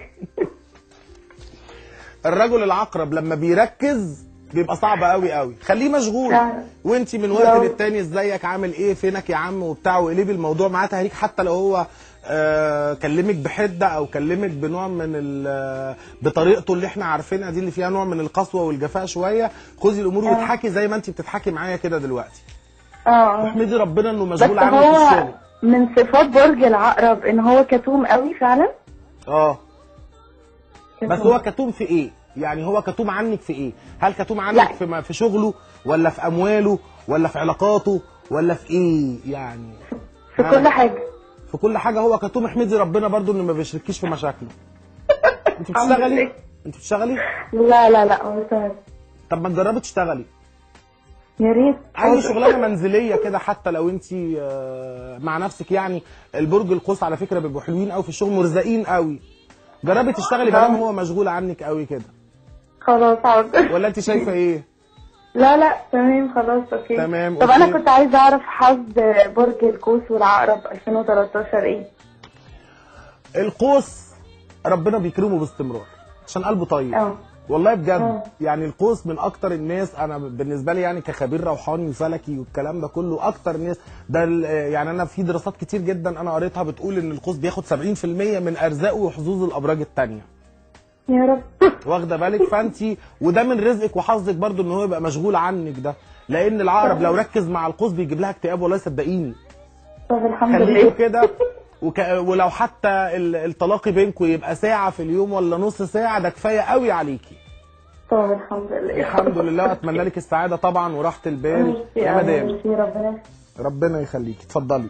الرجل العقرب لما بيركز بيبقى صعب قوي قوي خليه مشغول فعلا. وانت من وقت لو- للتاني ازيك عامل ايه فينك يا عم وبتاع وقلبي الموضوع معاه تهريج حتى لو هو آه كلمك بحده او كلمك بنوع من ال- بطريقته اللي احنا عارفينها دي اللي فيها نوع من القسوه والجفاء شويه خدي الامور آه. واضحكي زي ما انت بتضحكي معايا كده دلوقتي اه اه واحمدي ربنا انه بس مشغول عنك في هو الشغل من صفات برج العقرب ان هو كتوم قوي فعلا اه بس كتوم. هو كتوم في ايه؟ يعني هو كتوم عنك في ايه؟ هل كتوم عنك لا. في ما- في شغله ولا في امواله ولا في علاقاته ولا في ايه يعني؟ في ها؟ كل حاجه في كل حاجه هو كتوم احمدي ربنا برضو انه ما بيشركيش في مشاكله. انت الحمد بتشتغلي؟ لله. انت بتشتغلي؟ لا لا لا هو سهل طب ما تجربي تشتغلي. يا ريت اي شغلانه منزليه كده حتى لو انت آه، مع نفسك يعني البرج القوس على فكره بيبقوا حلوين قوي في الشغل مرزقين قوي. جربي تشتغلي ما دام هو مشغول عنك قوي كده. خلاص حاضر ولا انت شايفه ايه؟ لا لا تمام خلاص اوكي تمام، طب انا أوكي. كنت عايزه اعرف حظ برج القوس والعقرب 2013 ايه القوس ربنا بيكرمه باستمرار عشان قلبه طيب اه والله بجد اه. يعني القوس من اكتر الناس انا بالنسبه لي يعني كخبير روحاني وفلكي والكلام ده كله اكتر ناس ده ال- يعني انا في دراسات كتير جدا انا قريتها بتقول ان القوس بياخد 70% من ارزاقه وحظوظ الابراج التانية يا رب واخده بالك فانت وده من رزقك وحظك برضو ان هو يبقى مشغول عنك ده لان العقرب لو ركز مع القوس بيجيب لها اكتئاب والله صدقيني طب الحمد خليكوا لله كده وك... ولو حتى ال- التلاقي بينكم يبقى ساعة في اليوم ولا نص ساعة ده كفاية قوي عليكي طب الحمد لله الحمد لله واتمنى لك السعادة طبعا وراحة البال ميرسي يا أوي، مدام ميرسي ربنا ربنا يخليكي اتفضلي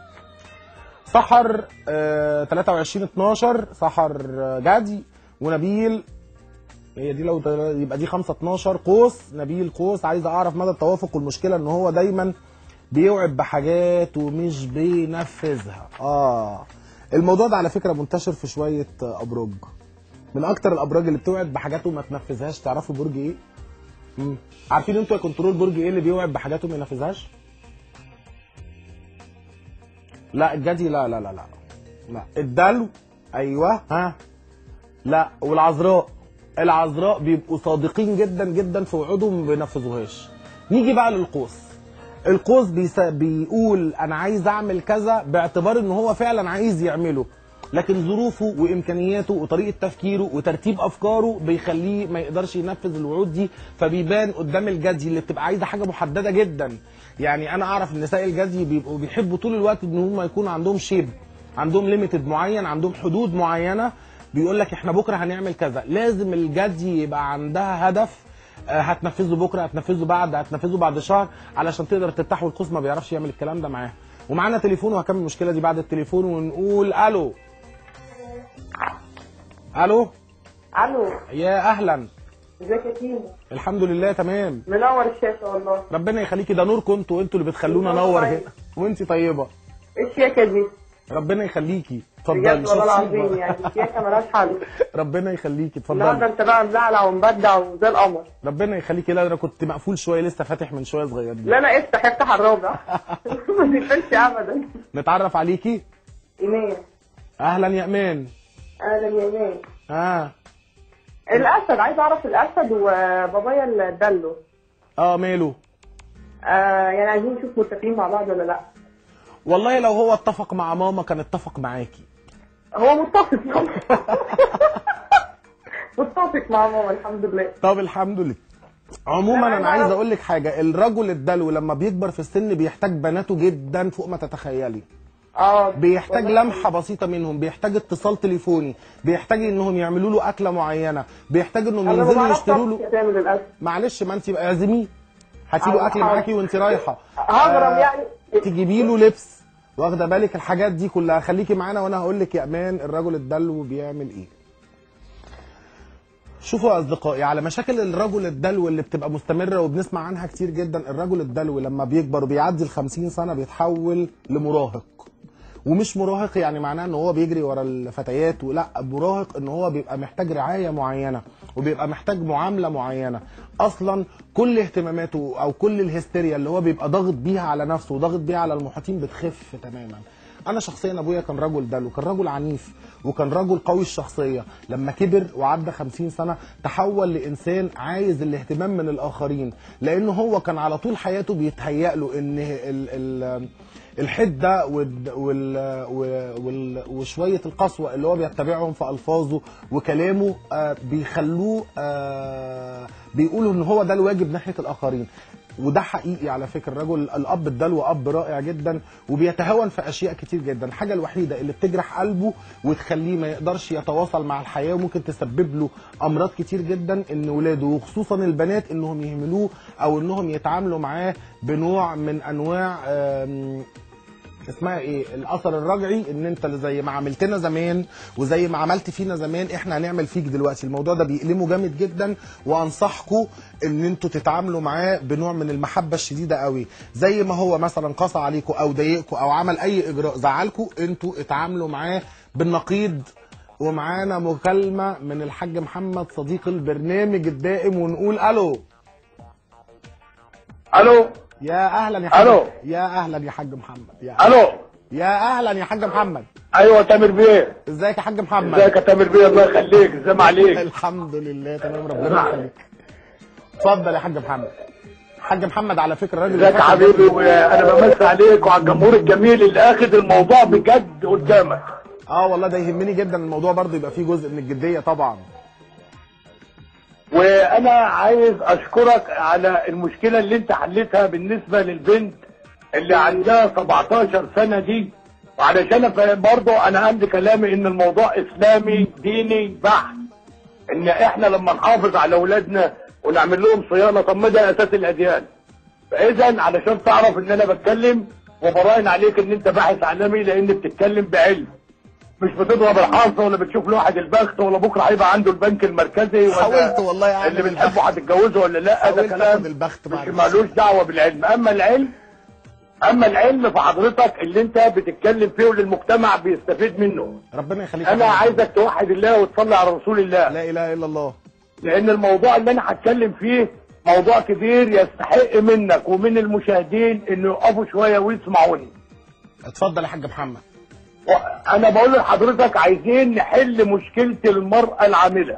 سحر آه 23 12 سحر آه، جدي ونبيل هي دي لو ده- يبقى دي 5 12 قوس نبيل قوس عايز اعرف مدى التوافق والمشكله ان هو دايما بيوعد بحاجات ومش بينفذها اه الموضوع ده على فكره منتشر في شويه آه، ابراج من اكتر الابراج اللي بتوعد بحاجات وما تنفذهاش تعرفوا برج ايه مم. عارفين انتوا يا كنترول برج ايه اللي بيوعد بحاجات وما ينفذهاش لا الجدي لا لا لا لا لا الدلو ايوه ها لا والعذراء العذراء بيبقوا صادقين جدا جدا في وعودهم ما بينفذوهاش نيجي بقى للقوس القوس بيس... بيقول انا عايز اعمل كذا باعتبار ان هو فعلا عايز يعمله لكن ظروفه وامكانياته وطريقه تفكيره وترتيب افكاره بيخليه ما يقدرش ينفذ الوعود دي فبيبان قدام الجدي اللي بتبقى عايزه حاجه محدده جدا يعني انا اعرف النساء الجدي بيبقوا بيحبوا طول الوقت ان هم يكون عندهم شيب عندهم ليميتد معين عندهم حدود معينه بيقول لك احنا بكره هنعمل كذا لازم الجدي يبقى عندها هدف آه، هتنفذه بكره هتنفذه بعد هتنفذه بعد شهر علشان تقدر ترتاح والقوس ما بيعرفش يعمل الكلام ده معاها ومعانا تليفون وهكمل المشكله دي بعد التليفون ونقول الو الو الو يا اهلا ازيك يا كيمو الحمد لله تمام منور الشاشه والله ربنا يخليكي ده نوركم انتوا انتوا اللي بتخلونا نور هنا وانت طيبه ايه الشياكه دي ربنا يخليكي اتفضلي بجد والله شوف العظيم شوف. يعني الشياكه ملهاش حل ربنا يخليكي النهارده اتفضلي انت بقى مزعلع ومبدع وزي القمر ربنا يخليكي لا انا كنت مقفول شويه لسه فاتح من شويه صغير دي. لا لا افتح افتح الرابع ما تقفلش ابدا نتعرف عليكي ايمان اهلا يا امان اهلا يا ايمان اه الاسد عايز اعرف الاسد وبابايا الدلو اه ماله آه يعني عايزين نشوف متفقين مع بعض ولا لا والله لو هو اتفق مع ماما كان اتفق معاكي هو متفق متفق مع ماما الحمد لله طب الحمد لله عموما لا، انا لا، عايز لا. اقول لك حاجه الرجل الدلو لما بيكبر في السن بيحتاج بناته جدا فوق ما تتخيلي اه بيحتاج والله. لمحه بسيطه منهم بيحتاج اتصال تليفوني بيحتاج انهم يعملوا له اكله معينه بيحتاج انهم انا ما ينزلوا بعرفش يشتروا له أمشي تعمل الاسد معلش ما انت اعزميه هاتي له أو اكل حاضر. معاكي وانت رايحه هجرم يعني تجيبي له لبس واخده بالك الحاجات دي كلها خليكي معانا وانا هقول لك يا امان الرجل الدلو بيعمل ايه شوفوا يا اصدقائي على مشاكل الرجل الدلو اللي بتبقى مستمره وبنسمع عنها كتير جدا الرجل الدلو لما بيكبر وبيعدي ال 50 سنه بيتحول لمراهق ومش مراهق يعني معناه ان هو بيجري ورا الفتيات ولا مراهق ان هو بيبقى محتاج رعايه معينه وبيبقى محتاج معامله معينه اصلا كل اهتماماته او كل الهستيريا اللي هو بيبقى ضاغط بيها على نفسه وضاغط بيها على المحيطين بتخف تماما انا شخصيا ابويا كان رجل دلو كان رجل عنيف وكان رجل قوي الشخصيه لما كبر وعدى 50 سنه تحول لانسان عايز الاهتمام من الاخرين لانه هو كان على طول حياته بيتهيأ له ان ال ال الحده وال وال وال وشويه القسوه اللي هو بيتبعهم في الفاظه وكلامه آه، بيخلوه آه، بيقولوا ان هو ده الواجب ناحيه الاخرين وده حقيقي على فكره الرجل الاب الدلو اب رائع جدا وبيتهاون في اشياء كتير جدا الحاجه الوحيده اللي بتجرح قلبه وتخليه ما يقدرش يتواصل مع الحياه وممكن تسبب له امراض كتير جدا ان ولاده وخصوصا البنات انهم يهملوه او انهم يتعاملوا معاه بنوع من انواع آم، اسمها ايه الاثر الرجعي ان انت اللي زي ما عملتنا زمان وزي ما عملت فينا زمان احنا هنعمل فيك دلوقتي الموضوع ده بيألمه جامد جدا وانصحكم ان انتوا تتعاملوا معاه بنوع من المحبه الشديده قوي زي ما هو مثلا قسى عليكم او ضايقكم او عمل اي اجراء زعلكم انتوا اتعاملوا معاه بالنقيض ومعانا مكالمه من الحاج محمد صديق البرنامج الدائم ونقول الو الو يا اهلا يا حاج ألو. يا اهلا يا حاج محمد يا الو يا اهلا يا حاج محمد ايوه تامر بيه ازيك يا حاج محمد ازيك يا تامر بيه الله يخليك ازاي عليك الحمد لله تمام ربنا يخليك اتفضل يا حاج محمد حاج محمد على فكره راجل ازيك يا حبيبي وانا بمسي عليك وعلى الجمهور الجميل اللي اخد الموضوع بجد قدامك اه والله ده يهمني جدا الموضوع برضو يبقى فيه جزء من الجديه طبعا وانا عايز اشكرك على المشكله اللي انت حلتها بالنسبه للبنت اللي عندها 17 سنه دي وعلشان أف- برضه انا عندي كلامي ان الموضوع اسلامي ديني بحت ان احنا لما نحافظ على اولادنا ونعمل لهم صيانه طب ما ده اساس الاديان فاذا علشان تعرف ان انا بتكلم وبراهن عليك ان انت باحث عالمي لان بتتكلم بعلم مش بتضرب الحاصه ولا بتشوف لواحد البخت ولا بكره هيبقى عنده البنك المركزي ولا حاولت والله اعمل اللي البخت. بتحبه هتتجوزه ولا لا ده حاولت كلام اخد البخت مش معلش. مالوش دعوه بالعلم اما العلم اما العلم فحضرتك اللي انت بتتكلم فيه والمجتمع بيستفيد منه ربنا يخليك يا انا حاج محمد. عايزك توحد الله وتصلي على رسول الله لا اله الا الله لان الموضوع اللي انا هتكلم فيه موضوع كبير يستحق منك ومن المشاهدين انه يقفوا شويه ويسمعوني اتفضل يا حاج محمد انا بقول لحضرتك عايزين نحل مشكله المراه العامله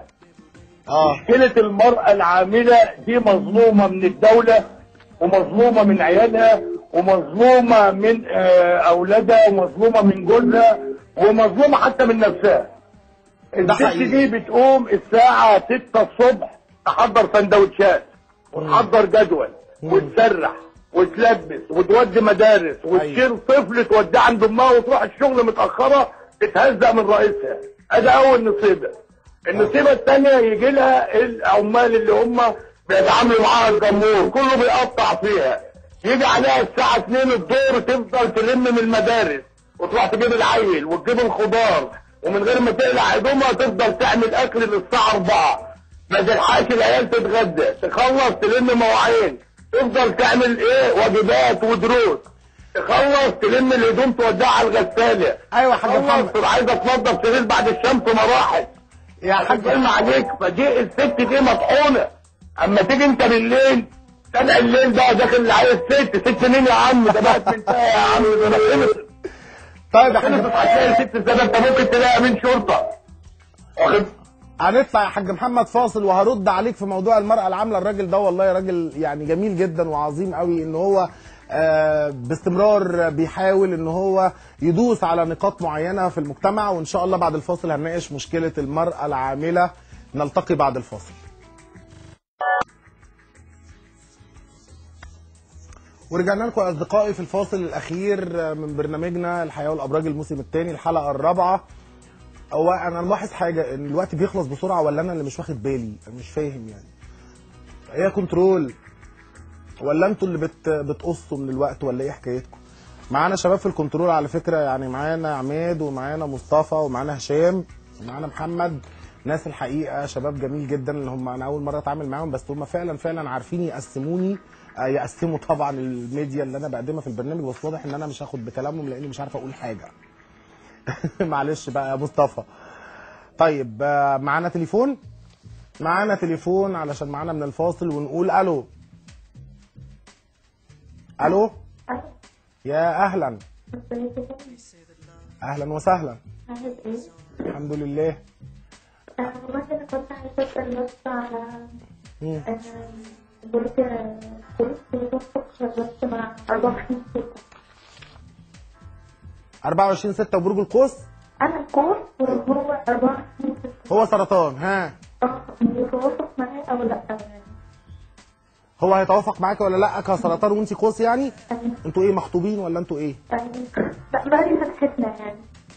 اه مشكلة المرأة العاملة دي مظلومة من الدولة ومظلومة من عيالها ومظلومة من آه، أولادها ومظلومة من جوزها ومظلومة حتى من نفسها الست حقيقي. دي بتقوم الساعة 6 الصبح تحضر سندوتشات وتحضر جدول وتسرح وتلبس وتودي مدارس وتشيل طفل توديه عند امها وتروح الشغل متأخرة تتهزق من رئيسها ادي اول نصيبة النصيبة الثانية يجي لها العمال اللي هم بيتعاملوا معاها الجمهور كله بيقطع فيها يجي عليها الساعة 2 الظهر تفضل تلم من المدارس وتروح تجيب العيل وتجيب الخضار ومن غير ما تقلع هدومها تفضل تعمل اكل للساعة 4 ما تلحقش العيال تتغدى تخلص تلم مواعين تفضل تعمل ايه واجبات ودروس تخلص تلم الهدوم توديها على الغسالة ايوه يا حاج تخلص محمد تبقى عايزة تنظف سرير بعد الشمس ما راحت يا حاج كلمة عليك فدي الست دي مطحونة اما تيجي انت بالليل تابع الليل بقى داخل عايز ست ست مين يا عم ده بقت بنتها يا عم ده انا خلصت طيب يا حاج خلصت هتلاقي ست زي انت ممكن تلاقي امين شرطة واخد هنطلع يا حاج محمد فاصل وهرد عليك في موضوع المرأة العاملة الراجل ده والله راجل يعني جميل جدا وعظيم قوي ان هو آه، باستمرار بيحاول ان هو يدوس على نقاط معينة في المجتمع وان شاء الله بعد الفاصل هنناقش مشكلة المرأة العاملة نلتقي بعد الفاصل ورجعنا لكم اصدقائي في الفاصل الاخير من برنامجنا الحياه والابراج الموسم الثاني الحلقه الرابعه هو انا ملاحظ حاجه ان الوقت بيخلص بسرعه ولا انا اللي مش واخد بالي انا مش فاهم يعني هي كنترول ولا انتوا اللي بت بتقصوا من الوقت ولا ايه حكايتكم معانا شباب في الكنترول على فكره يعني معانا عماد ومعانا مصطفى ومعانا هشام ومعانا محمد ناس الحقيقه شباب جميل جدا اللي هم انا اول مره اتعامل معاهم بس هم فعلا فعلا عارفين يقسموني آه، يقسموا طبعا الميديا اللي انا بقدمها في البرنامج بس واضح ان انا مش هاخد بكلامهم لاني مش عارف اقول حاجه معلش بقى يا مصطفى طيب آه، معانا تليفون معانا تليفون علشان معانا من الفاصل ونقول الو الو يا اهلا اهلا وسهلا الحمد لله والله أنا كنت عايزة أسأل بس على مم. آه، برج القوس بيوافق بس مع 24 ستة 24 6 وبرج القوس أنا القوس وهو 24 ستة هو سرطان ها اه بيتوافق معايا أو لأ يعني هو هيتوافق معاك ولا لا كسرطان وانت قوس يعني أيوة. انتوا ايه مخطوبين ولا انتوا ايه أيوة. لا بقالي فتحتنا يعني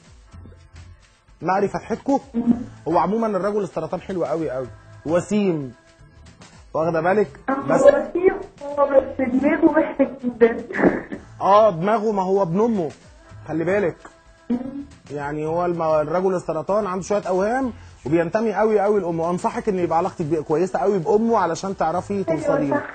نعرف فتحتكم هو عموما الرجل السرطان حلو قوي قوي وسيم واخده بالك بس بس هو وسيم هو بس دماغه وحشة جدا اه دماغه ما هو ابن امه خلي بالك يعني هو الم- الرجل السرطان عنده شويه اوهام وبينتمي قوي قوي لامه انصحك ان يبقى علاقتك بيه كويسه قوي بامه علشان تعرفي توصلي له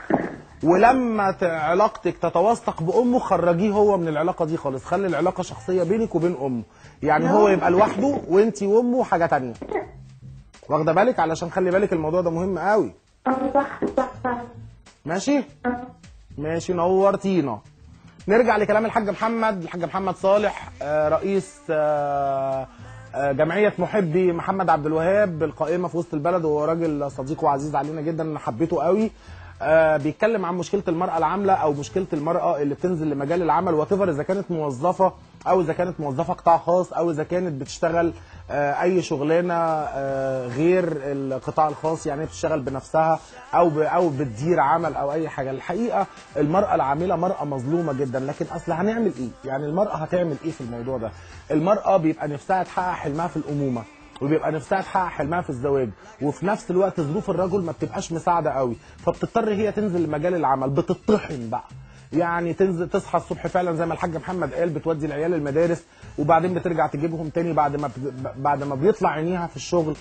ولما ت- علاقتك تتوثق بامه خرجيه هو من العلاقه دي خالص خلي العلاقه شخصيه بينك وبين امه يعني هو يبقى لوحده وانت وامه حاجه تانية واخده بالك علشان خلي بالك الموضوع ده مهم قوي اه صح صح فعلا ماشي اه ماشي نورتينا نرجع لكلام الحاج محمد الحاج محمد صالح آه، رئيس آه، آه، جمعية محبي محمد عبد الوهاب القائمة في وسط البلد وهو راجل صديق وعزيز علينا جدا انا حبيته قوي آه، بيتكلم عن مشكلة المرأة العاملة أو مشكلة المرأة اللي بتنزل لمجال العمل واتيفر إذا كانت موظفة أو إذا كانت موظفة قطاع خاص أو إذا كانت بتشتغل آه، أي شغلانة آه، غير القطاع الخاص يعني بتشتغل بنفسها أو ب- أو بتدير عمل أو أي حاجة الحقيقة المرأة العاملة مرأة مظلومة جدا لكن أصل هنعمل إيه؟ يعني المرأة هتعمل إيه في الموضوع ده؟ المرأة بيبقى نفسها تحقق حلمها في الأمومة وبيبقى نفسها تحقق حلمها في الزواج وفي نفس الوقت ظروف الرجل ما بتبقاش مساعده قوي فبتضطر هي تنزل لمجال العمل بتطحن بقى يعني تنزل تصحى الصبح فعلا زي ما الحاج محمد قال بتودي العيال المدارس وبعدين بترجع تجيبهم تاني بعد ما بت- بعد ما بيطلع عينيها في الشغل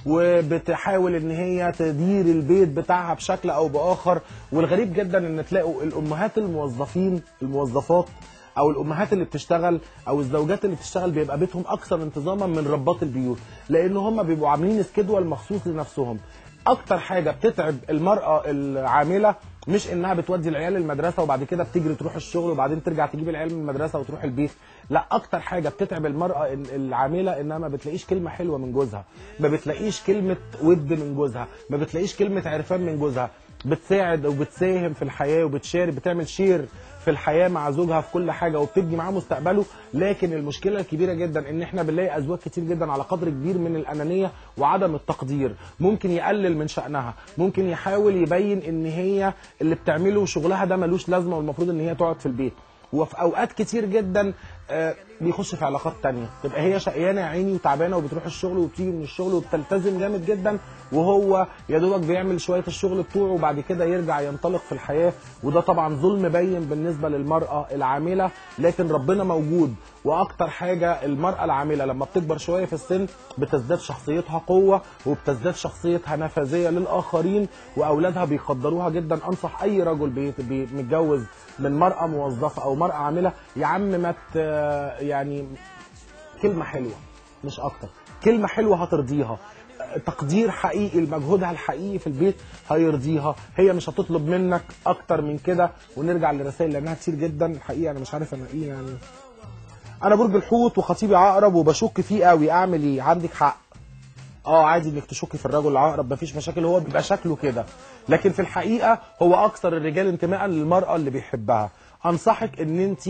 وبتحاول ان هي تدير البيت بتاعها بشكل او باخر والغريب جدا ان تلاقوا الامهات الموظفين الموظفات او الامهات اللي بتشتغل او الزوجات اللي بتشتغل بيبقى بيتهم اكثر انتظاما من ربات البيوت لان هم بيبقوا عاملين سكيدول مخصوص لنفسهم اكتر حاجه بتتعب المراه العامله مش انها بتودي العيال المدرسه وبعد كده بتجري تروح الشغل وبعدين ترجع تجيب العيال من المدرسه وتروح البيت لا اكتر حاجه بتتعب المراه ال- العامله انها ما بتلاقيش كلمه حلوه من جوزها ما بتلاقيش كلمه ود من جوزها ما بتلاقيش كلمه عرفان من جوزها بتساعد وبتساهم في الحياه وبتشارك بتعمل شير في الحياه مع زوجها في كل حاجه وبتبني معاه مستقبله لكن المشكله الكبيره جدا ان احنا بنلاقي ازواج كتير جدا على قدر كبير من الانانيه وعدم التقدير ممكن يقلل من شانها ممكن يحاول يبين ان هي اللي بتعمله شغلها ده ملوش لازمه والمفروض ان هي تقعد في البيت وفي اوقات كتير جدا آه، بيخش في علاقات تانية تبقى هي شقيانه يا عيني وتعبانه وبتروح الشغل وبتيجي من الشغل وبتلتزم جامد جدا وهو يا دوبك بيعمل شويه الشغل بتوعه وبعد كده يرجع ينطلق في الحياه وده طبعا ظلم باين بالنسبه للمراه العامله لكن ربنا موجود واكتر حاجه المراه العامله لما بتكبر شويه في السن بتزداد شخصيتها قوه وبتزداد شخصيتها نفاذيه للاخرين واولادها بيقدروها جدا انصح اي رجل بي- بي- متجوز من مراه موظفه او مراه عامله يا عم ما ت- يعني كلمه حلوه مش اكتر كلمه حلوه هترضيها تقدير حقيقي لمجهودها الحقيقي في البيت هيرضيها هي مش هتطلب منك اكتر من كده ونرجع للرسائل لانها كتير جدا الحقيقه انا مش عارف انا ايه يعني انا برج الحوت وخطيبي عقرب وبشك فيه قوي اعمل ايه عندك حق اه عادي انك تشكي في الرجل العقرب مفيش مشاكل هو بيبقى شكله كده لكن في الحقيقه هو اكثر الرجال انتماء للمراه اللي بيحبها انصحك ان انت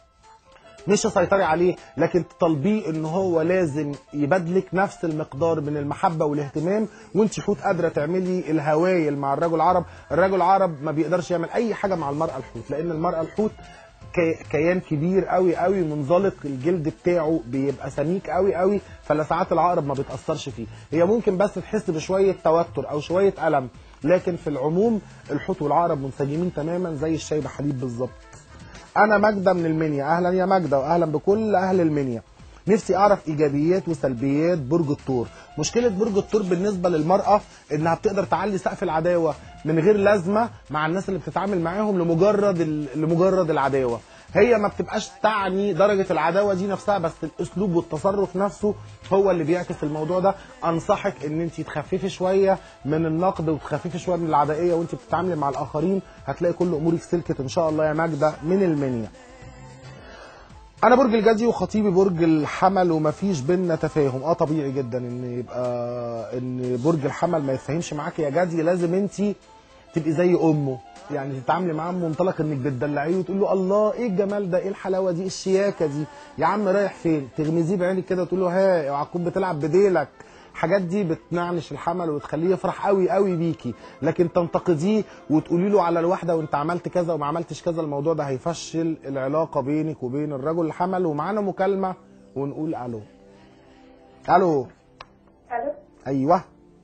مش تسيطري عليه لكن تطالبيه ان هو لازم يبادلك نفس المقدار من المحبه والاهتمام وانت حوت قادره تعملي الهوايل مع الرجل العرب الرجل العرب ما بيقدرش يعمل اي حاجه مع المراه الحوت لان المراه الحوت كي- كيان كبير قوي قوي منزلق الجلد بتاعه بيبقى سميك قوي قوي فلساعات العقرب ما بتاثرش فيه هي ممكن بس تحس بشويه توتر او شويه الم لكن في العموم الحوت والعقرب منسجمين تماما زي الشاي بحليب بالظبط انا ماجده من المنيا اهلا يا ماجده واهلا بكل اهل المنيا نفسي اعرف ايجابيات وسلبيات برج الثور مشكله برج الثور بالنسبه للمراه انها بتقدر تعلي سقف العداوه من غير لازمه مع الناس اللي بتتعامل معاهم لمجرد ال- لمجرد العداوه هي ما بتبقاش تعني درجه العداوه دي نفسها بس الاسلوب والتصرف نفسه هو اللي بيعكس الموضوع ده انصحك ان انت تخففي شويه من النقد وتخففي شويه من العدائيه وانت بتتعاملي مع الاخرين هتلاقي كل امورك سلكت ان شاء الله يا ماجده من المنيا انا برج الجدي وخطيبي برج الحمل ومفيش بينا تفاهم اه طبيعي جدا ان يبقى ان برج الحمل ما يتفاهمش معاك يا جدي لازم انت تبقي زي امه يعني تتعاملي معاه من منطلق انك بتدلعيه وتقول له الله ايه الجمال ده ايه الحلاوه دي إيه الشياكه دي يا عم رايح فين تغمزيه بعينك كده وتقول له ها اوعى تكون بتلعب بديلك الحاجات دي بتنعنش الحمل وتخليه يفرح قوي قوي بيكي لكن تنتقديه وتقولي له على الواحده وانت عملت كذا وما عملتش كذا الموضوع ده هيفشل العلاقه بينك وبين الرجل الحمل ومعانا مكالمه ونقول الو الو الو ايوه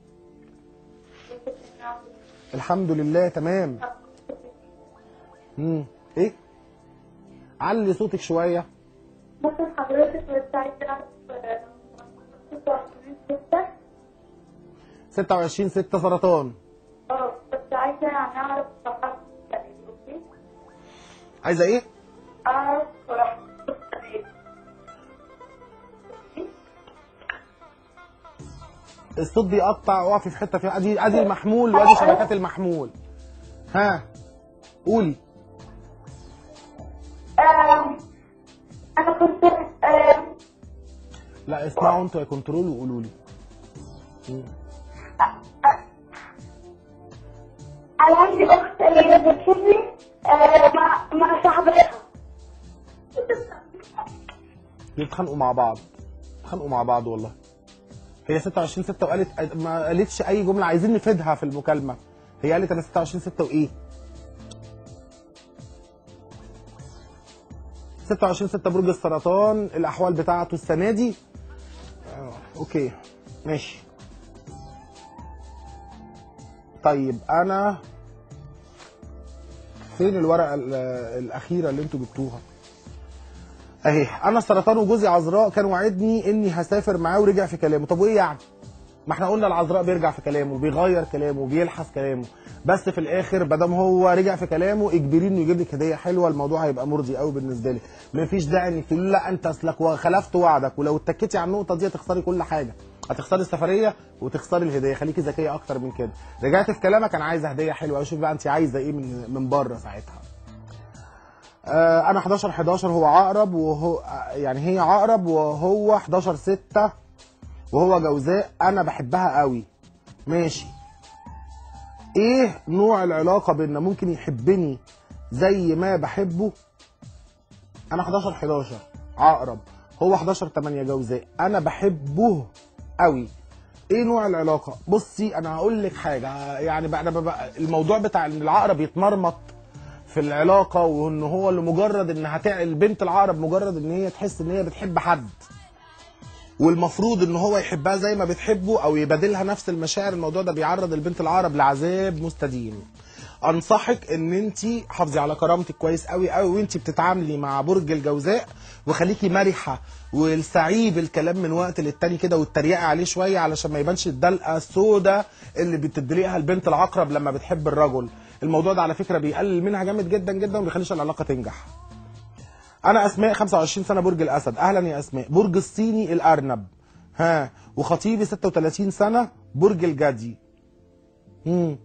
الحمد لله تمام امم ايه علي صوتك شويه ممكن حضرتك بس عايزة أعرف آه، 26 ستة 26 6 سرطان اه بس عايزة يعني أعرف صحة يعني أوكي عايزه ايه أعرف صحة الصوت بيقطع واقفي في حته فيها ادي ادي المحمول وادي شبكات المحمول ها قولي آم، أنا كنت آم، لا اسمعوا انتوا يا كنترول وقولوا لي مم. أنا عندي أخت اللي بتشوفني آه، مع مع صاحبتها بيتخانقوا مع بعض بيتخانقوا مع بعض والله هي 26 6 وقالت ما قالتش اي جمله عايزين نفيدها في المكالمه هي قالت انا 26 6 وايه 26 6 برج السرطان الاحوال بتاعته السنه دي آه، اوكي ماشي طيب انا فين الورقه ال- الاخيره اللي انتوا جبتوها اهي انا السرطان وجوزي عذراء كان وعدني اني هسافر معاه ورجع في كلامه طب وايه يعني ما احنا قلنا العذراء بيرجع في كلامه بيغير كلامه بيلحس كلامه بس في الاخر بدل هو رجع في كلامه اجبريه انه يجيب لك هديه حلوه الموضوع هيبقى مرضي قوي بالنسبه لي مفيش داعي انك تقول له لا انت اصلك وخلفت وعدك ولو اتكيتي على النقطه دي هتخسري كل حاجه هتخسري السفريه وتخسري الهديه خليكي ذكيه اكتر من كده رجعت في كلامك انا عايزه هديه حلوه شوف بقى انت عايزه ايه من من بره ساعتها آه، انا 11 11 هو عقرب وهو آه، يعني هي عقرب وهو 11 6 وهو جوزاء انا بحبها قوي ماشي ايه نوع العلاقه بيننا ممكن يحبني زي ما بحبه انا 11 11 عقرب هو 11 8 جوزاء انا بحبه قوي ايه نوع العلاقه بصي انا هقول لك حاجه يعني بقى, أنا بقى الموضوع بتاع ان العقرب يتمرمط في العلاقه وان هو لمجرد ان هتع... البنت العقرب مجرد ان هي تحس ان هي بتحب حد والمفروض ان هو يحبها زي ما بتحبه او يبادلها نفس المشاعر الموضوع ده بيعرض البنت العقرب لعذاب مستديم انصحك ان انت حافظي على كرامتك كويس قوي قوي وانت بتتعاملي مع برج الجوزاء وخليكي مرحه والسعيه بالكلام من وقت للتاني كده وتتريقي عليه شويه علشان ما يبانش الدلقه السوداء اللي بتدلقها البنت العقرب لما بتحب الرجل الموضوع ده على فكره بيقلل منها جامد جدا جدا وما بيخليش العلاقه تنجح انا اسماء 25 سنه برج الاسد اهلا يا اسماء برج الصيني الارنب ها وخطيبي 36 سنه برج الجدي امم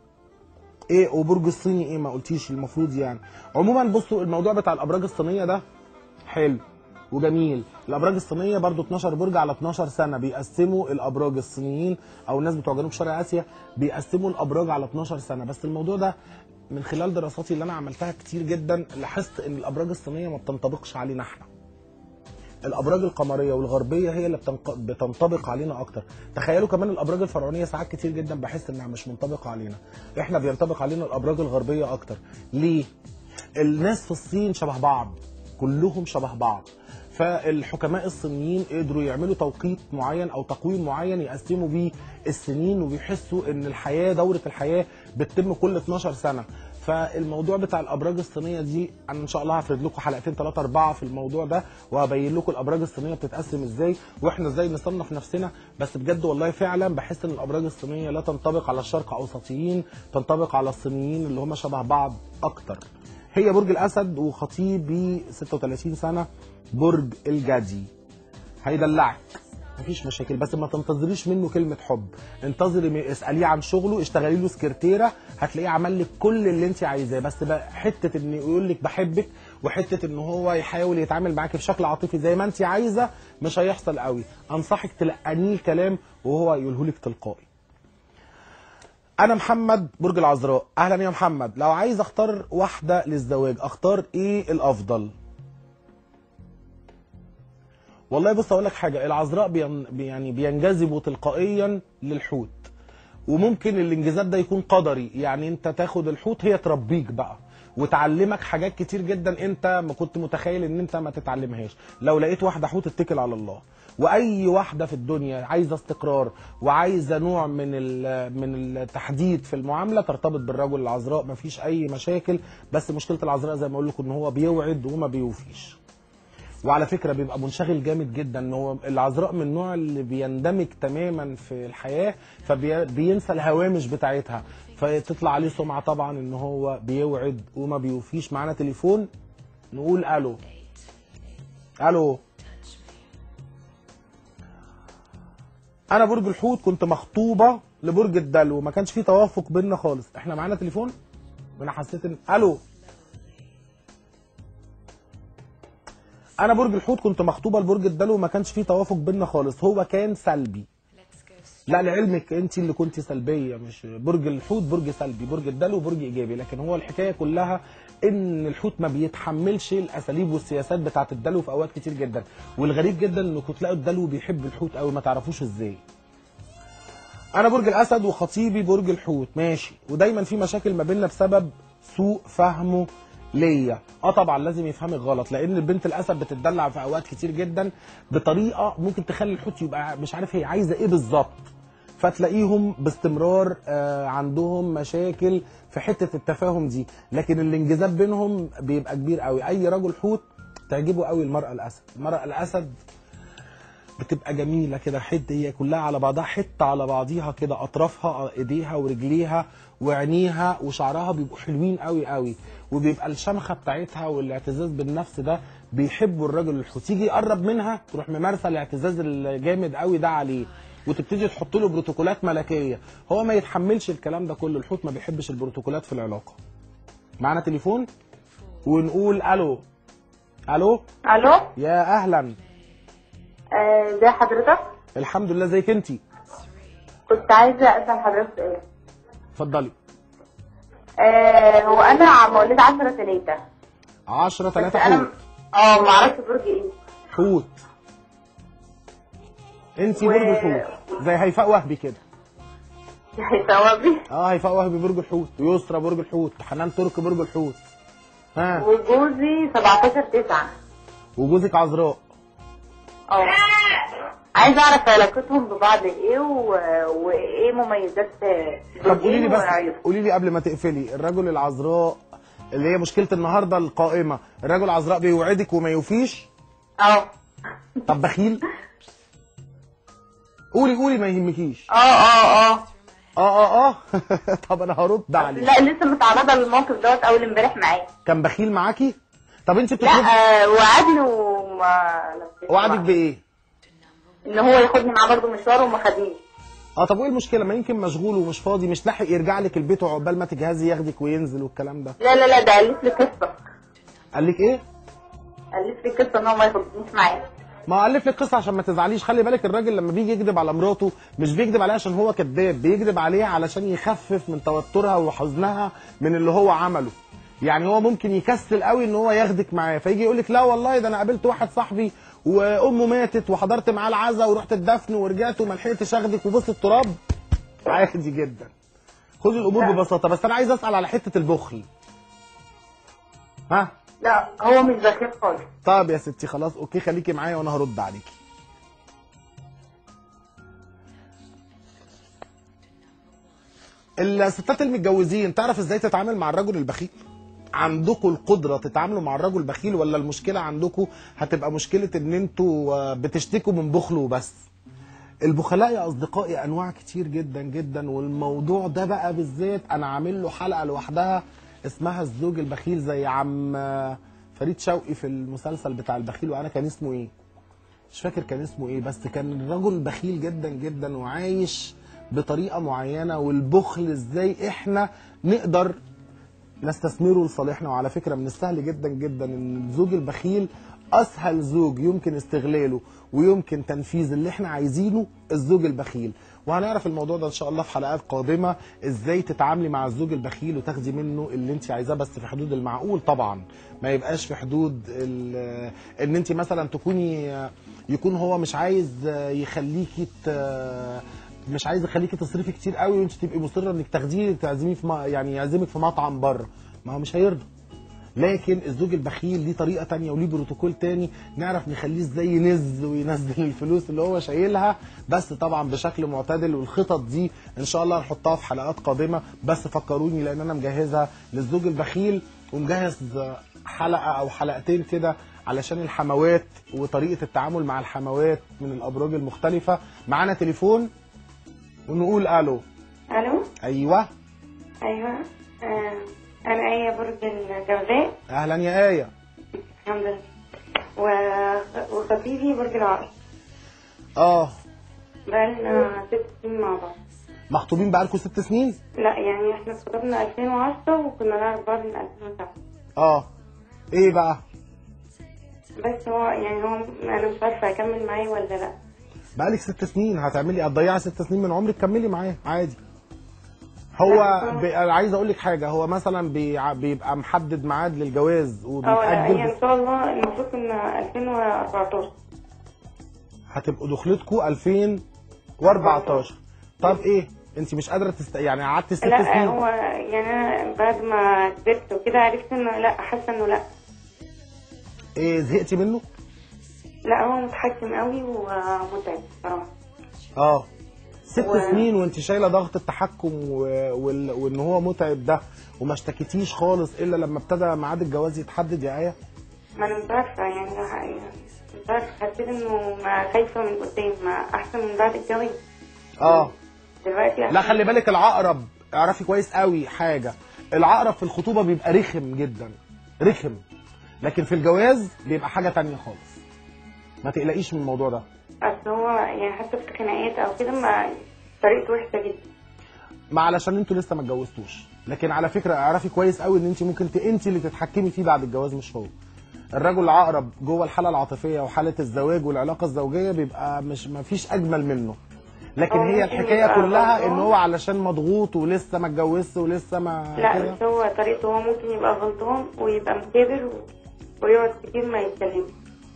ايه وبرج الصيني ايه ما قلتيش المفروض يعني عموما بصوا الموضوع بتاع الابراج الصينيه ده حلو وجميل الابراج الصينيه برضو 12 برج على 12 سنه بيقسموا الابراج الصينيين او الناس بتوع جنوب شرق اسيا بيقسموا الابراج على 12 سنه بس الموضوع ده من خلال دراساتي اللي انا عملتها كتير جدا لاحظت ان الابراج الصينيه ما بتنطبقش علينا احنا الابراج القمريه والغربيه هي اللي بتنق... بتنطبق علينا اكتر تخيلوا كمان الابراج الفرعونيه ساعات كتير جدا بحس انها مش منطبقه علينا احنا بينطبق علينا الابراج الغربيه اكتر ليه الناس في الصين شبه بعض كلهم شبه بعض فالحكماء الصينيين قدروا يعملوا توقيت معين او تقويم معين يقسموا بيه السنين وبيحسوا ان الحياه دوره الحياه بتتم كل 12 سنه فالموضوع بتاع الابراج الصينيه دي انا ان شاء الله هفرد لكم حلقتين ثلاثه اربعه في الموضوع ده وهبين لكم الابراج الصينيه بتتقسم ازاي واحنا ازاي نصنف نفسنا بس بجد والله فعلا بحس ان الابراج الصينيه لا تنطبق على الشرق اوسطيين تنطبق على الصينيين اللي هم شبه بعض اكتر هي برج الاسد وخطيبي 36 سنه برج الجدي هيدلعك مفيش مشاكل بس ما تنتظريش منه كلمه حب انتظري من- اساليه عن شغله اشتغلي له سكرتيره هتلاقيه عمل لك كل اللي انت عايزاه بس بقى حته ان يقول لك بحبك وحته ان هو يحاول يتعامل معاكي بشكل عاطفي زي ما انت عايزه مش هيحصل قوي انصحك تلقنيه الكلام وهو يقوله لك تلقائي انا محمد برج العذراء اهلا يا محمد لو عايز اختار واحده للزواج اختار ايه الافضل والله بص اقول لك حاجه العذراء بين بي- يعني بينجذبوا تلقائيا للحوت وممكن الانجذاب ده يكون قدري يعني انت تاخد الحوت هي تربيك بقى وتعلمك حاجات كتير جدا انت ما كنت متخيل ان انت ما تتعلمهاش لو لقيت واحده حوت اتكل على الله واي واحده في الدنيا عايزه استقرار وعايزه نوع من ال- من التحديد في المعامله ترتبط بالرجل العذراء مفيش اي مشاكل بس مشكله العذراء زي ما اقول لكم ان هو بيوعد وما بيوفيش وعلى فكره بيبقى منشغل جامد جدا ان هو العذراء من النوع اللي بيندمج تماما في الحياه فبينسى الهوامش بتاعتها فتطلع عليه سمعه طبعا ان هو بيوعد وما بيوفيش معانا تليفون نقول الو الو انا برج الحوت كنت مخطوبه لبرج الدلو ما كانش في توافق بينا خالص احنا معانا تليفون وانا حسيت ان الو انا برج الحوت كنت مخطوبه لبرج الدلو وما كانش فيه توافق بينا خالص هو كان سلبي لا لعلمك انت اللي كنت سلبيه مش برج الحوت برج سلبي برج الدلو برج ايجابي لكن هو الحكايه كلها ان الحوت ما بيتحملش الاساليب والسياسات بتاعه الدلو في اوقات كتير جدا والغريب جدا انكم تلاقوا الدلو بيحب الحوت قوي ما تعرفوش ازاي انا برج الاسد وخطيبي برج الحوت ماشي ودايما في مشاكل ما بيننا بسبب سوء فهمه ليا اه طبعا لازم يفهمك غلط لان البنت الاسد بتتدلع في اوقات كتير جدا بطريقه ممكن تخلي الحوت يبقى مش عارف هي عايزه ايه بالظبط فتلاقيهم باستمرار آه، عندهم مشاكل في حته التفاهم دي لكن الانجذاب بينهم بيبقى كبير قوي اي رجل حوت تعجبه قوي المراه الاسد المراه الاسد بتبقى جميله كده حته هي كلها على بعضها حته على بعضيها كده اطرافها ايديها ورجليها وعينيها وشعرها بيبقوا حلوين قوي قوي وبيبقى الشمخه بتاعتها والاعتزاز بالنفس ده بيحبوا الراجل الحوت يجي يقرب منها تروح ممارسه الاعتزاز الجامد قوي ده عليه وتبتدي تحط له بروتوكولات ملكيه هو ما يتحملش الكلام ده كله الحوت ما بيحبش البروتوكولات في العلاقه معانا تليفون ونقول الو الو الو يا اهلا آه، ازي حضرتك الحمد لله زيك انتي كنت عايزه اسال حضرتك سؤال اتفضلي آه، هو انا مواليد 10 3 10 بس 3 انا حوت اه ما اعرفش برج ايه حوت انت و- برج الحوت زي هيفاء وهبي كده ثوابي اه هيفاء وهبي برج الحوت ويسرى برج الحوت حنان ترك برج الحوت ها وجوزي 17 9 وجوزك عذراء اه عايزه اعرف علاقتهم ببعض ايه و... وايه مميزات طب قولي لي بس وعيوب. قولي لي قبل ما تقفلي الرجل العذراء اللي هي مشكله النهارده القائمه الرجل العذراء بيوعدك وما يوفيش اه طب بخيل قولي قولي ما يهمكيش اه اه اه اه اه اه طب انا هرد عليك لا لسه متعرضه للموقف دوت اول امبارح معاه كان بخيل معاكي طب انت لا بتطلبي آه وعدني وما نفذتش وعدك معاه. بايه ان هو ياخدني معاه برضه مشوار وما خدنيش اه طب وايه المشكله ما يمكن مشغول ومش فاضي مش لاحق يرجع لك البيت وعقبال ما تجهزي ياخدك وينزل والكلام ده لا لا لا ده الف لي قصه قال لك ايه الف لي قصه ان هو ما ياخدنيش معاه ما الف لك قصه عشان ما تزعليش خلي بالك الراجل لما بيجي يكذب على مراته مش بيكذب عليها عشان هو كذاب بيكذب عليها علشان يخفف من توترها وحزنها من اللي هو عمله يعني هو ممكن يكسل قوي ان هو ياخدك معاه فيجي يقول لك لا والله ده انا قابلت واحد صاحبي وامه ماتت وحضرت معاه العزاء ورحت الدفن ورجعت وما لحقتش اخدك وبص التراب عادي جدا خدي الامور ببساطه بس انا عايز اسال على حته البخل ها لا هو مش بخيل خالص طب يا ستي خلاص اوكي خليكي معايا وانا هرد عليكي الستات المتجوزين تعرف ازاي تتعامل مع الرجل البخيل عندكم القدرة تتعاملوا مع الرجل البخيل ولا المشكلة عندكم هتبقى مشكلة ان انتوا آه، بتشتكوا من بخله وبس البخلاء يا اصدقائي انواع كتير جدا جدا والموضوع ده بقى بالذات انا عامل له حلقة لوحدها اسمها الزوج البخيل زي عم آه، فريد شوقي في المسلسل بتاع البخيل وانا كان اسمه ايه مش فاكر كان اسمه ايه بس كان الرجل بخيل جدا جدا وعايش بطريقه معينه والبخل ازاي احنا نقدر نستثمره لصالحنا وعلى فكره من السهل جدا جدا ان الزوج البخيل اسهل زوج يمكن استغلاله ويمكن تنفيذ اللي احنا عايزينه الزوج البخيل وهنعرف الموضوع ده ان شاء الله في حلقات قادمه ازاي تتعاملي مع الزوج البخيل وتاخدي منه اللي انت عايزاه بس في حدود المعقول طبعا ما يبقاش في حدود ال- ان انت مثلا تكوني يكون هو مش عايز يخليكي ت- مش عايز يخليكي تصرفي كتير قوي وانت تبقي مصره انك تاخديه تعزميه في م- يعني يعزمك في مطعم بره ما هو مش هيرضى لكن الزوج البخيل ليه طريقه تانية وليه بروتوكول تاني نعرف نخليه ازاي ينز وينزل الفلوس اللي هو شايلها بس طبعا بشكل معتدل والخطط دي ان شاء الله هنحطها في حلقات قادمه بس فكروني لان انا مجهزها للزوج البخيل ومجهز حلقه او حلقتين كده علشان الحموات وطريقه التعامل مع الحموات من الابراج المختلفه معانا تليفون ونقول الو الو ايوه ايوه آه انا ايه برج الجوزاء اهلا يا ايه الحمد لله و... وخطيبي برج العقرب اه بقالنا ست سنين مع بعض مخطوبين بقالكم ست سنين لا يعني احنا اتخطبنا 2010 وكنا نعرف بعض من 2007 اه ايه بقى بس هو يعني هو انا مش عارفه اكمل معاه ولا لا بقالك ست سنين هتعملي هتضيعي ست سنين من عمرك كملي معاه عادي هو لا. ب... انا عايز اقول لك حاجه هو مثلا بيع... بيبقى محدد ميعاد للجواز اه لا وبيتاجل هي ان شاء الله المفروض كنا 2014 هتبقوا دخلتكم 2014 طب ايه انت مش قادره تست... يعني قعدت ست لا سنين هو يعني انا بعد ما كبرت وكده عرفت انه لا حاسه انه لا ايه زهقتي منه لا هو متحكم قوي ومتعب بصراحه اه ست و- سنين وانت شايله ضغط التحكم و... وال... وان هو متعب ده وما اشتكيتيش خالص الا لما ابتدى ميعاد الجواز يتحدد يا ايه ما انا مش عارفه يعني مش عارفه حسيت انه ما خايفه من قدام ما احسن من بعد الجواز اه دلوقتي لا خلي بالك العقرب اعرفي كويس قوي حاجه العقرب في الخطوبه بيبقى رخم جدا رخم لكن في الجواز بيبقى حاجه تانية خالص ما تقلقيش من الموضوع ده اصل هو يعني حتى في خناقات او كده ما طريقته وحشه جدا ما علشان انتوا لسه ما اتجوزتوش لكن على فكره اعرفي كويس قوي ان انت ممكن ت... انت اللي تتحكمي فيه بعد الجواز مش هو الرجل العقرب جوه الحاله العاطفيه وحاله الزواج والعلاقه الزوجيه بيبقى مش ما فيش اجمل منه لكن هو هي ممكن الحكايه يبقى كلها غلطان. ان هو علشان مضغوط ولسه ما اتجوزش ولسه ما لا كده بس هو طريقته هو ممكن يبقى غلطان ويبقى مكابر و... ويقعد كتير ما يتكلمش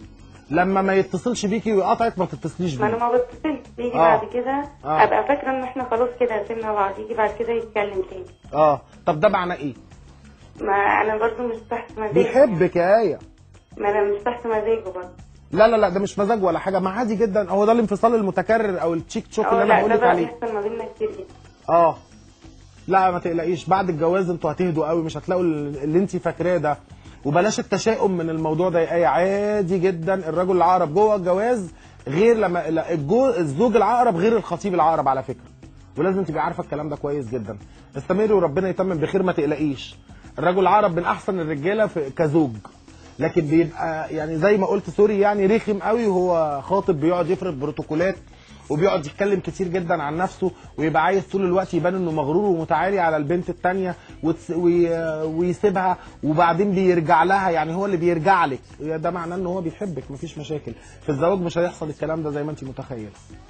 لما ما يتصلش بيكي ويقطعك ما تتصليش ما انا بيه ما بتصلش يجي آه. بعد كده آه. ابقى فاكره ان احنا خلاص كده سيبنا بعض يجي بعد كده يتكلم تاني اه طب ده معناه ايه ما انا برضو مش تحت مزاجه بيحبك يا ايه ما انا مش تحت مزاجه برضو لا لا لا ده مش مزاج ولا حاجه ما عادي جدا هو ده الانفصال المتكرر او التشيك تشوك اللي اه انا لا بقول ده لك بقى عليه بيحصل ما بيننا كتير جدا اه لا ما تقلقيش بعد الجواز انتوا هتهدوا قوي مش هتلاقوا اللي انت فاكراه ده وبلاش التشاؤم من الموضوع ده يا ايه عادي جدا الرجل العقرب جوه الجواز غير لما لا، الجو الزوج العقرب غير الخطيب العقرب على فكره ولازم تبقي عارفه الكلام ده كويس جدا استمري وربنا يتمم بخير ما تقلقيش الرجل العقرب من احسن الرجاله في كزوج لكن بيبقى يعني زي ما قلت سوري يعني رخم قوي وهو خاطب بيقعد يفرض بروتوكولات وبيقعد يتكلم كتير جدا عن نفسه ويبقى عايز طول الوقت يبان انه مغرور ومتعالي على البنت التانية وتس... وي... ويسيبها وبعدين بيرجع لها يعني هو اللي بيرجع لك ده معناه ان هو بيحبك مفيش مشاكل في الزواج مش هيحصل الكلام ده زي ما انت متخيله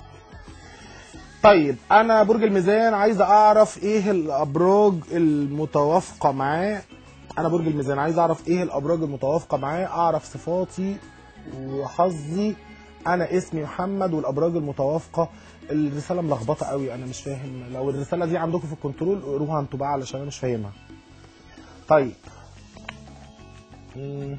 طيب انا برج الميزان عايز اعرف ايه الابراج المتوافقه معاه انا برج الميزان عايز اعرف ايه الابراج المتوافقه معاه اعرف صفاتي وحظي انا اسمي محمد والابراج المتوافقه الرساله ملخبطه قوي انا مش فاهم لو الرساله دي عندكم في الكنترول اقروها انتوا بقى علشان انا مش فاهمها طيب مم.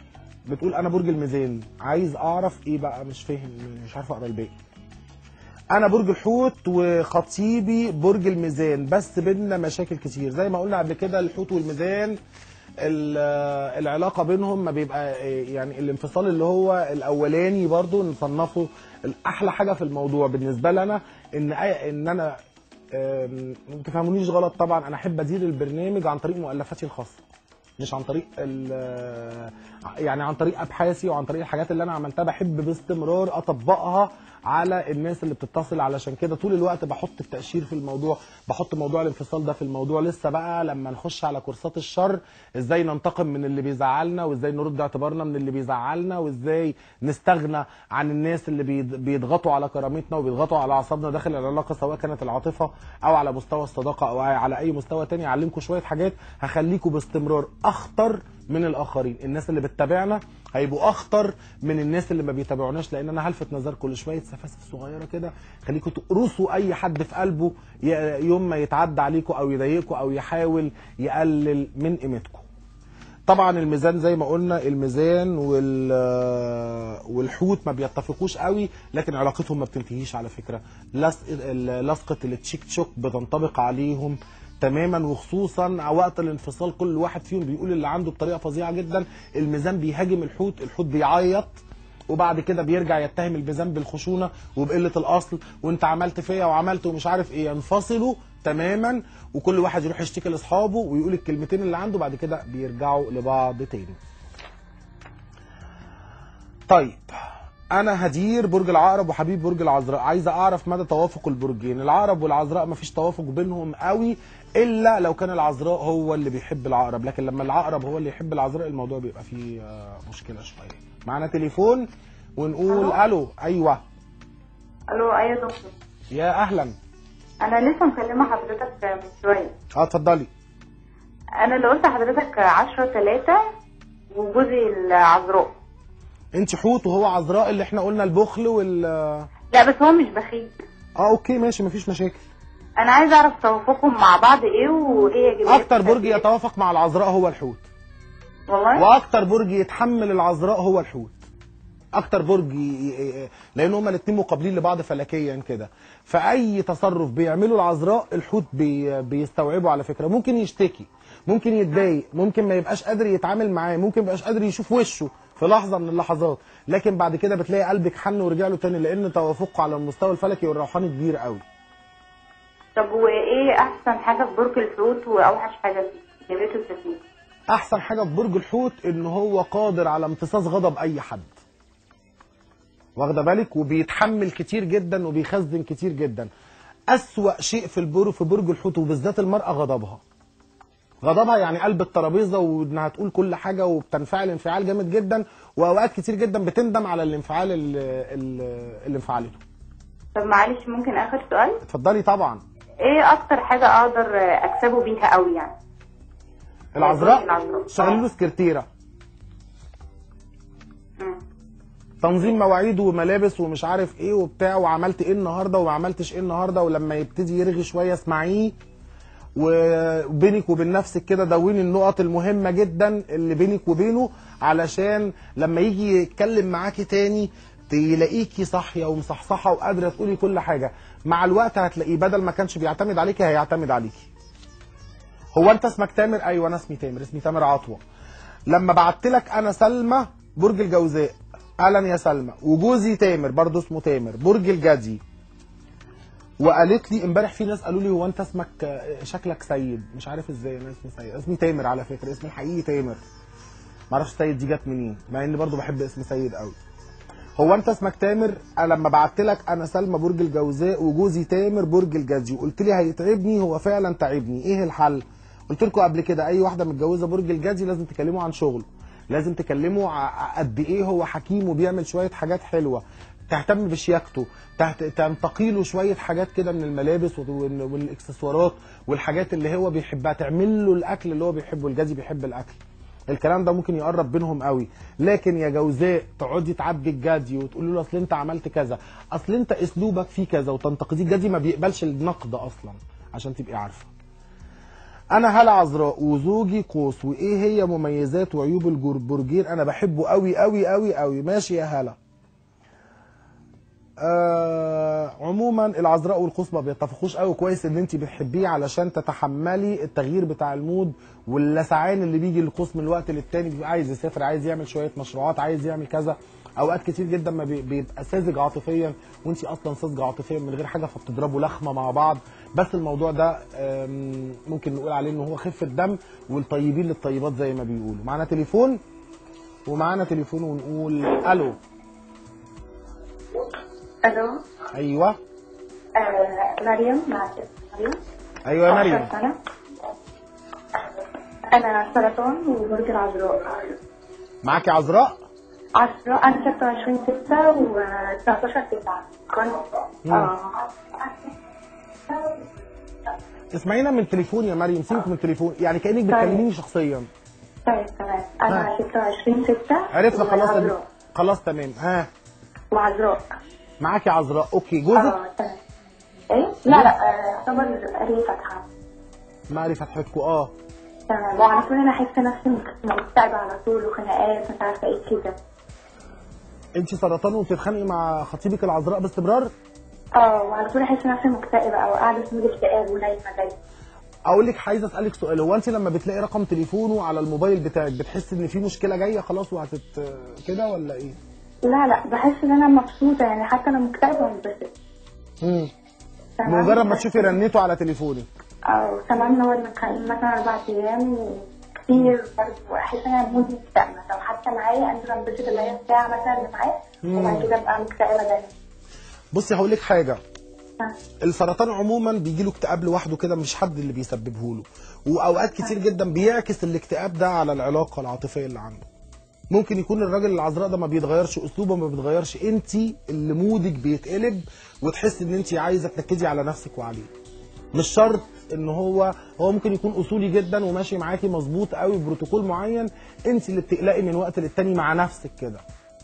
بتقول انا برج الميزان عايز اعرف ايه بقى مش فاهم مش عارف اقرا الباقي انا برج الحوت وخطيبي برج الميزان بس بينا مشاكل كتير زي ما قلنا قبل كده الحوت والميزان ال- العلاقه بينهم ما بيبقى يعني الانفصال اللي هو الاولاني برضو نصنفه الاحلى حاجه في الموضوع بالنسبه لنا ان أي- ان انا أم، ما تفهمونيش غلط طبعا انا احب ادير البرنامج عن طريق مؤلفاتي الخاصه مش عن طريق ال- يعني عن طريق ابحاثي وعن طريق الحاجات اللي انا عملتها بحب باستمرار اطبقها على الناس اللي بتتصل علشان كده طول الوقت بحط التاشير في الموضوع بحط موضوع الانفصال ده في الموضوع لسه بقى لما نخش على كورسات الشر ازاي ننتقم من اللي بيزعلنا وازاي نرد اعتبارنا من اللي بيزعلنا وازاي نستغنى عن الناس اللي بيض- بيضغطوا على كرامتنا وبيضغطوا على اعصابنا داخل العلاقه سواء كانت العاطفه او على مستوى الصداقه او على اي مستوى تاني اعلمكم شويه حاجات هخليكم باستمرار اخطر من الاخرين الناس اللي بتتابعنا هيبقوا اخطر من الناس اللي ما بيتابعوناش لان انا هلفت نظركم لشويه سفاسف صغيره كده خليكم تقرصوا اي حد في قلبه ي- يوم ما يتعدى عليكم او يضايقكم او يحاول يقلل من قيمتكم طبعا الميزان زي ما قلنا الميزان وال والحوت ما بيتفقوش قوي لكن علاقتهم ما بتنتهيش على فكره لصق ال- لصقه التشيك تشوك بتنطبق عليهم تماما وخصوصا وقت الانفصال كل واحد فيهم بيقول اللي عنده بطريقه فظيعه جدا الميزان بيهاجم الحوت الحوت بيعيط وبعد كده بيرجع يتهم الميزان بالخشونه وبقله الاصل وانت عملت فيا وعملت ومش عارف ايه ينفصلوا تماما وكل واحد يروح يشتكي لاصحابه ويقول الكلمتين اللي عنده بعد كده بيرجعوا لبعض تاني طيب انا هدير برج العقرب وحبيب برج العذراء عايزه اعرف مدى توافق البرجين العقرب والعذراء مفيش توافق بينهم قوي الا لو كان العذراء هو اللي بيحب العقرب لكن لما العقرب هو اللي يحب العذراء الموضوع بيبقى فيه آه، مشكله شويه معانا تليفون ونقول الو ايوه الو ايوه يا دكتور يا اهلا انا لسه مكلمه حضرتك من شويه اه اتفضلي انا اللي قلت لحضرتك 10 3 وجوزي العذراء انت حوت وهو عذراء اللي احنا قلنا البخل وال لا بس هو مش بخيل اه اوكي ماشي مفيش مشاكل انا عايزه اعرف توافقهم مع بعض ايه وايه ايجابيات اكتر برج يتوافق مع العذراء هو الحوت والله واكتر برج يتحمل العذراء هو الحوت اكتر برج ي- ي- لان هما الاثنين مقابلين لبعض فلكيا كده فاي تصرف بيعمله العذراء الحوت بي بيستوعبه على فكره ممكن يشتكي ممكن يتضايق ممكن ما يبقاش قادر يتعامل معاه ممكن ما يبقاش قادر يشوف وشه في لحظه من اللحظات لكن بعد كده بتلاقي قلبك حن ورجع له تاني لان توافقه على المستوى الفلكي والروحاني كبير قوي طب وايه احسن حاجه في برج الحوت واوحش حاجه فيه ايجابيات التسليم احسن حاجه في برج الحوت ان هو قادر على امتصاص غضب اي حد واخده بالك وبيتحمل كتير جدا وبيخزن كتير جدا اسوا شيء في البر في برج الحوت وبالذات المراه غضبها غضبها يعني قلب الترابيزه وانها تقول كل حاجه وبتنفعل انفعال جامد جدا واوقات كتير جدا بتندم على الانفعال اللي, اللي انفعلته طب معلش ممكن اخر سؤال اتفضلي طبعا ايه اكتر حاجه اقدر اكسبه بيها قوي يعني العذراء العذراء. شغلي له سكرتيره مم. تنظيم مواعيد وملابس ومش عارف ايه وبتاع وعملت ايه النهارده وما عملتش ايه النهارده ولما يبتدي يرغي شويه اسمعيه وبينك وبين نفسك كده دوني النقط المهمه جدا اللي بينك وبينه علشان لما يجي يتكلم معاكي تاني تلاقيكي صاحيه ومصحصحه وقادره تقولي كل حاجه مع الوقت هتلاقيه بدل ما كانش بيعتمد عليكي هيعتمد عليكي هو انت اسمك تامر ايوه انا اسمي تامر اسمي تامر عطوه لما بعت لك انا سلمى برج الجوزاء اهلا يا سلمى وجوزي تامر برضه اسمه تامر برج الجدي وقالت لي امبارح في ناس قالوا لي هو انت اسمك آه، شكلك سيد مش عارف ازاي انا اسمي سيد اسمي تامر على فكره اسمي الحقيقي تامر معرفش سيد دي جت منين مع اني برضه بحب اسم سيد قوي هو انت اسمك تامر أنا لما بعت لك انا سلمى برج الجوزاء وجوزي تامر برج الجدي وقلت لي هيتعبني هو فعلا تعبني ايه الحل قلت لكم قبل كده اي واحده متجوزه برج الجدي لازم تكلموا عن شغله لازم تكلموا ع- قد ايه هو حكيم وبيعمل شويه حاجات حلوه تهتم بشياكته تهت- تنتقي له شويه حاجات كده من الملابس وال- والاكسسوارات والحاجات اللي هو بيحبها تعمل له الاكل اللي هو بيحبه الجدي بيحب الاكل الكلام ده ممكن يقرب بينهم قوي لكن يا جوزاء تقعدي تعبي الجدي وتقولي له اصل انت عملت كذا اصل انت اسلوبك فيه كذا وتنتقديه الجدي ما بيقبلش النقد اصلا عشان تبقي عارفه انا هلا عذراء وزوجي قوس وايه هي مميزات وعيوب البرجين انا بحبه قوي قوي قوي قوي ماشي يا هلا آه عموما العذراء والقوس ما بيتفقوش قوي كويس ان انت بتحبيه علشان تتحملي التغيير بتاع المود واللسعان اللي بيجي للقوس من وقت للتاني بيبقى عايز يسافر عايز يعمل شويه مشروعات عايز يعمل كذا اوقات كتير جدا ما بي- بيبقى ساذج عاطفيا وانت اصلا ساذجه عاطفيا من غير حاجه فبتضربوا لخمه مع بعض بس الموضوع ده آم، ممكن نقول عليه ان هو خفه دم والطيبين للطيبات زي ما بيقولوا معانا تليفون ومعانا تليفون ونقول الو الو ايوه آه مريم معك مريم ايوه يا مريم 12 سنة. انا سرطان وبرج العذراء معاكي عذراء عذراء انا 26 6 و 19 9 كنت اه اسمعينا من التليفون يا مريم سيبك من التليفون يعني كانك بتكلميني شخصيا طيب تمام انا 26 6 عرفنا خلاص ال- وعذراء خلاص تمام ها وعذراء معاكي عذراء اوكي جوزك اه تمام ايه لا لا آه، يعتبر قريب فتحة معرفة فتحتكم اه تمام وعلى طول انا احس نفسي مكتئبة على طول وخناقات مش عارفة ايه كده انت سرطان وبتتخانقي مع خطيبك العذراء باستمرار اه وعلى طول احس نفسي مكتئبة او قاعدة في مود اكتئاب ونايمة دايما اقول لك عايز اسالك سؤال هو انت لما بتلاقي رقم تليفونه على الموبايل بتاعك بتحس ان في مشكله جايه خلاص وهتت كده ولا ايه لا لا بحس ان انا مبسوطة يعني حتى لو مكتئبة بنبسط امم تمام؟ مجرد ما تشوفي رنته على تليفونك او كمان نقعد متخانقين مثلا اربع ايام كتير برضه احس ان انا مودي مكتئبة لو حتى معايا انزل انبسط اللي هي الساعة مثلا اللي معايا وبعد كده ابقى مكتئبة دايما بصي هقول لك حاجه ها. السرطان عموما بيجي له اكتئاب لوحده كده مش حد اللي بيسببه له واوقات كتير جدا بيعكس الاكتئاب ده على العلاقه العاطفيه اللي عنده ممكن يكون الراجل العذراء ده ما بيتغيرش اسلوبه ما بيتغيرش انت اللي مودك بيتقلب وتحس ان انت عايزه تنكدي على نفسك وعليه مش شرط ان هو هو ممكن يكون اصولي جدا وماشي معاكي مظبوط قوي بروتوكول معين انت اللي بتقلقي من وقت للتاني مع نفسك كده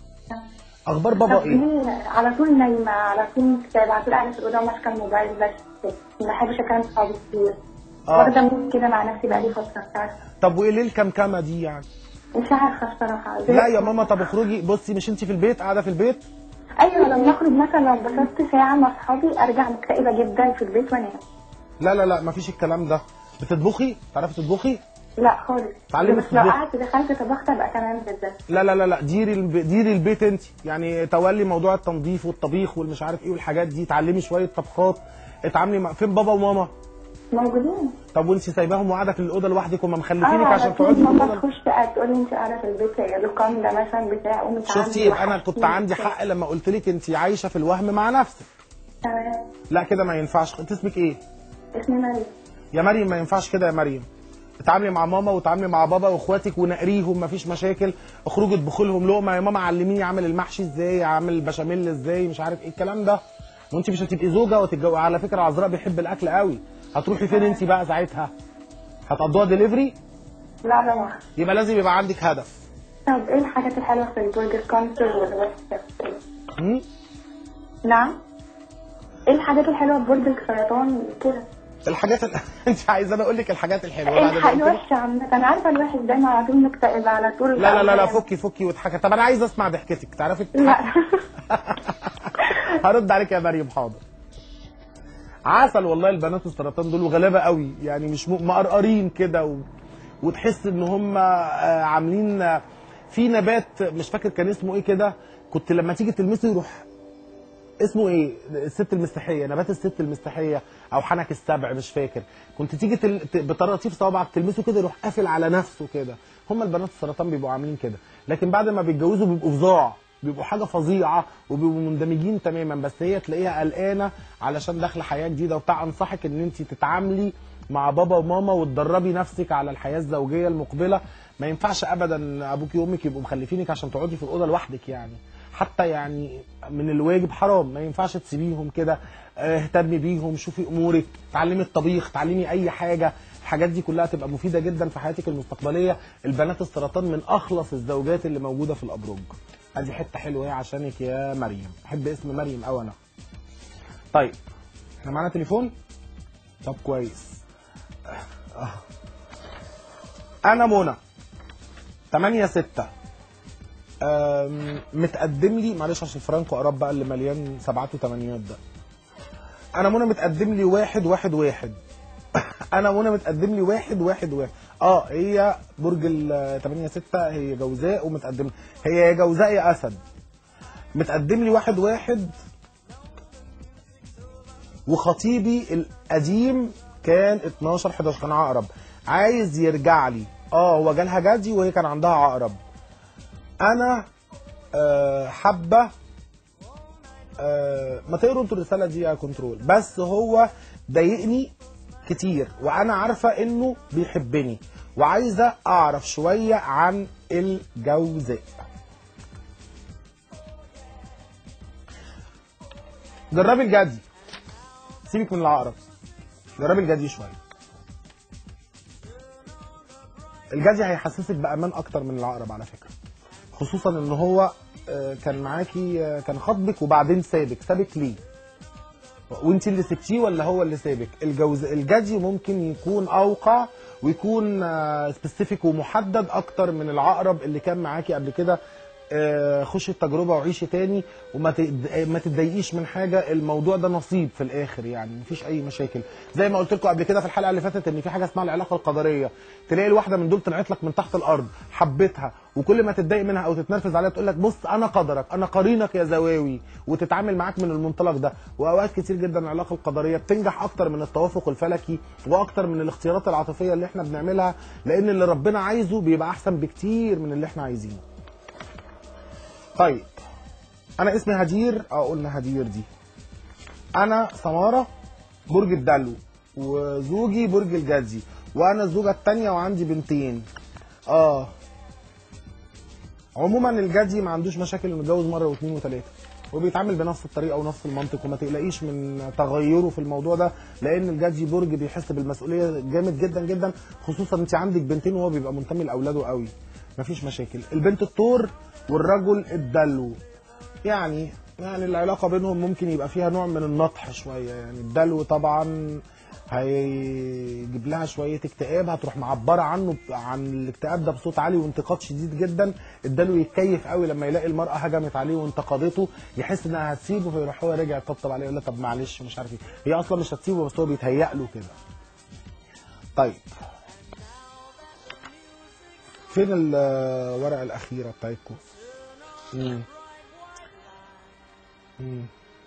اخبار بابا طب ايه ليه على طول نايمة على طول مكتئبة على طول قاعدة في الأوضة وماسكة الموبايل بس ما بحبش أكلم صحابي كتير آه. واخدة مود كده مع نفسي بقالي فترة مش عارفة طب وايه ليه الكمكمه دي يعني مش عارفة الصراحة لا يا ماما طب اخرجي بصي مش انت في البيت قاعده في البيت أيوة لما أخرج مثلا لو انبسطت ساعة مع صحابي أرجع مكتئبة جدا في البيت وأنام لا لا لا مفيش الكلام ده بتطبخي تعرفي تطبخي لا خالص تعلمي بس لو تطبخي. قعدت دخلت طبخت أبقى تمام جدا لا لا لا لا ديري الب... ديري البيت انت يعني تولي موضوع التنظيف والطبيخ والمش عارف ايه والحاجات دي اتعلمي شويه طبخات اتعاملي مع فين بابا وماما موجودين طب وانت سايباهم وقاعده في الاوضه لوحدك وما مخلفينك اه عشان على طول تقعدي في ماما الاوضه تخش تقول لي انت قاعده في البيت يا لقام ده مثلا بتاع قومي تعالي شفتي يبقى انا وحشتيني كنت عندي وبتاع. حق لما قلت لك انت عايشه في الوهم مع نفسك تمام لا كده ما ينفعش انت اسمك ايه اسمي مريم يا مريم ما ينفعش كده يا مريم اتعاملي مع ماما وتعاملي مع بابا واخواتك ونقريهم مفيش مشاكل اخرجوا اطبخوا لهم لقمه يا ماما علميني اعمل المحشي ازاي اعمل البشاميل ازاي مش عارف ايه الكلام ده وانت مش هتبقي زوجه وتتجو على فكره عذراء بيحب الاكل قوي هتروحي فين انت بقى ساعتها هتقضوها ديليفري لا طبعا يبقى لازم يبقى عندك هدف طب ايه الحاجات الحلوه في البرجر كونتر والوسط هم؟ نعم ايه الحاجات الحلوه في برج السرطان كده الحاجات ال... انت عايزه انا اقول لك الحاجات الحلوه بعد ما قلت لك- الوحشه عامه انا عارفه الواحد دايما على طول مكتئب على طول لا لا لا لا فكي فكي واضحكي طب انا عايز اسمع ضحكتك تعرفي لا هرد عليك يا مريم حاضر عسل والله البنات السرطان دول وغلابه قوي يعني مش م- مقرقرين كده و... وتحس ان هم آه، عاملين آه، في نبات مش فاكر كان اسمه ايه كده كنت لما تيجي تلمسه يروح اسمه ايه الست المستحيه نبات الست المستحيه او حنك السبع مش فاكر كنت تيجي تل... ت- بطراطيف صوابعك تلمسه كده يروح قافل على نفسه كده هم البنات السرطان بيبقوا عاملين كده لكن بعد ما بيتجوزوا بيبقوا فظاع بيبقوا حاجه فظيعه وبيبقوا مندمجين تماما بس هي تلاقيها قلقانه علشان داخله حياه جديده وبتاع انصحك ان انت تتعاملي مع بابا وماما وتدربي نفسك على الحياه الزوجيه المقبله ما ينفعش ابدا ابوك وامك يبقوا مخلفينك عشان تقعدي في الاوضه لوحدك يعني حتى يعني من الواجب حرام ما ينفعش تسيبيهم كده اه، اهتمي بيهم شوفي امورك تعلمي الطبيخ تعلمي اي حاجه الحاجات دي كلها تبقى مفيده جدا في حياتك المستقبليه البنات السرطان من اخلص الزوجات اللي موجوده في الابراج ادي حته حلوه اهي عشانك يا مريم بحب اسم مريم قوي انا طيب احنا معانا تليفون طب كويس آه. انا منى 8 6 آم، متقدم لي معلش عشان فرانكو قرب بقى اللي مليان سبعات وثمانيات ده انا منى متقدم لي واحد واحد واحد انا منى متقدم لي واحد واحد واحد اه هي برج ال 8 6 هي جوزاء ومتقدم هي يا جوزاء يا اسد متقدم لي واحد واحد وخطيبي القديم كان 12 11 كان عقرب عايز يرجع لي اه هو جالها جدي وهي كان عندها عقرب انا آه حابه آه ما تقروا انتوا الرساله دي يا كنترول بس هو ضايقني كتير وانا عارفه انه بيحبني وعايزه اعرف شويه عن الجوزاء جربي الجدي سيبك من العقرب جربي الجدي شويه الجدي هيحسسك بامان اكتر من العقرب على فكره خصوصا ان هو آه، كان معاكي آه، كان خطبك وبعدين سابك سابك ليه وانت اللي سبتيه ولا هو اللي سابك الجوز الجدي ممكن يكون اوقع ويكون سبيسيفيك ومحدد اكتر من العقرب اللي كان معاكي قبل كده آه، خشي التجربه وعيشي تاني وما تد- ما تتضايقيش من حاجه الموضوع ده نصيب في الاخر يعني مفيش اي مشاكل زي ما قلت لكم قبل كده في الحلقه اللي فاتت ان في حاجه اسمها العلاقه القدريه تلاقي الواحده من دول طلعت لك من تحت الارض حبيتها وكل ما تتضايق منها او تتنرفز عليها تقول لك بص انا قدرك انا قرينك يا زواوي وتتعامل معاك من المنطلق ده واوقات كتير جدا العلاقه القدريه بتنجح اكتر من التوافق الفلكي واكتر من الاختيارات العاطفيه اللي احنا بنعملها لان اللي ربنا عايزه بيبقى احسن بكتير من اللي احنا عايزينه طيب انا اسمي هدير اه قلنا هدير دي انا سماره برج الدلو وزوجي برج الجدي وانا الزوجه التانية وعندي بنتين اه عموما الجدي ما عندوش مشاكل انه يتجوز مره واثنين وثلاثه وبيتعامل بنفس الطريقه ونفس المنطق وما تقلقيش من تغيره في الموضوع ده لان الجدي برج بيحس بالمسؤوليه جامد جدا جدا خصوصا انت عندك بنتين وهو بيبقى منتمي لاولاده قوي مفيش مشاكل البنت الثور والرجل الدلو يعني يعني العلاقه بينهم ممكن يبقى فيها نوع من النطح شويه يعني الدلو طبعا هيجيب لها شويه اكتئاب هتروح معبره عنه ب- عن الاكتئاب ده بصوت عالي وانتقاد شديد جدا الدلو يتكيف قوي لما يلاقي المراه هجمت عليه وانتقدته يحس انها هتسيبه فيروح هو راجع يطبطب عليه يقول لها طب معلش مش عارف ايه هي اصلا مش هتسيبه بس هو بيتهيأ له كده طيب فين الورقه الاخيره بتاعتكم مم. مم.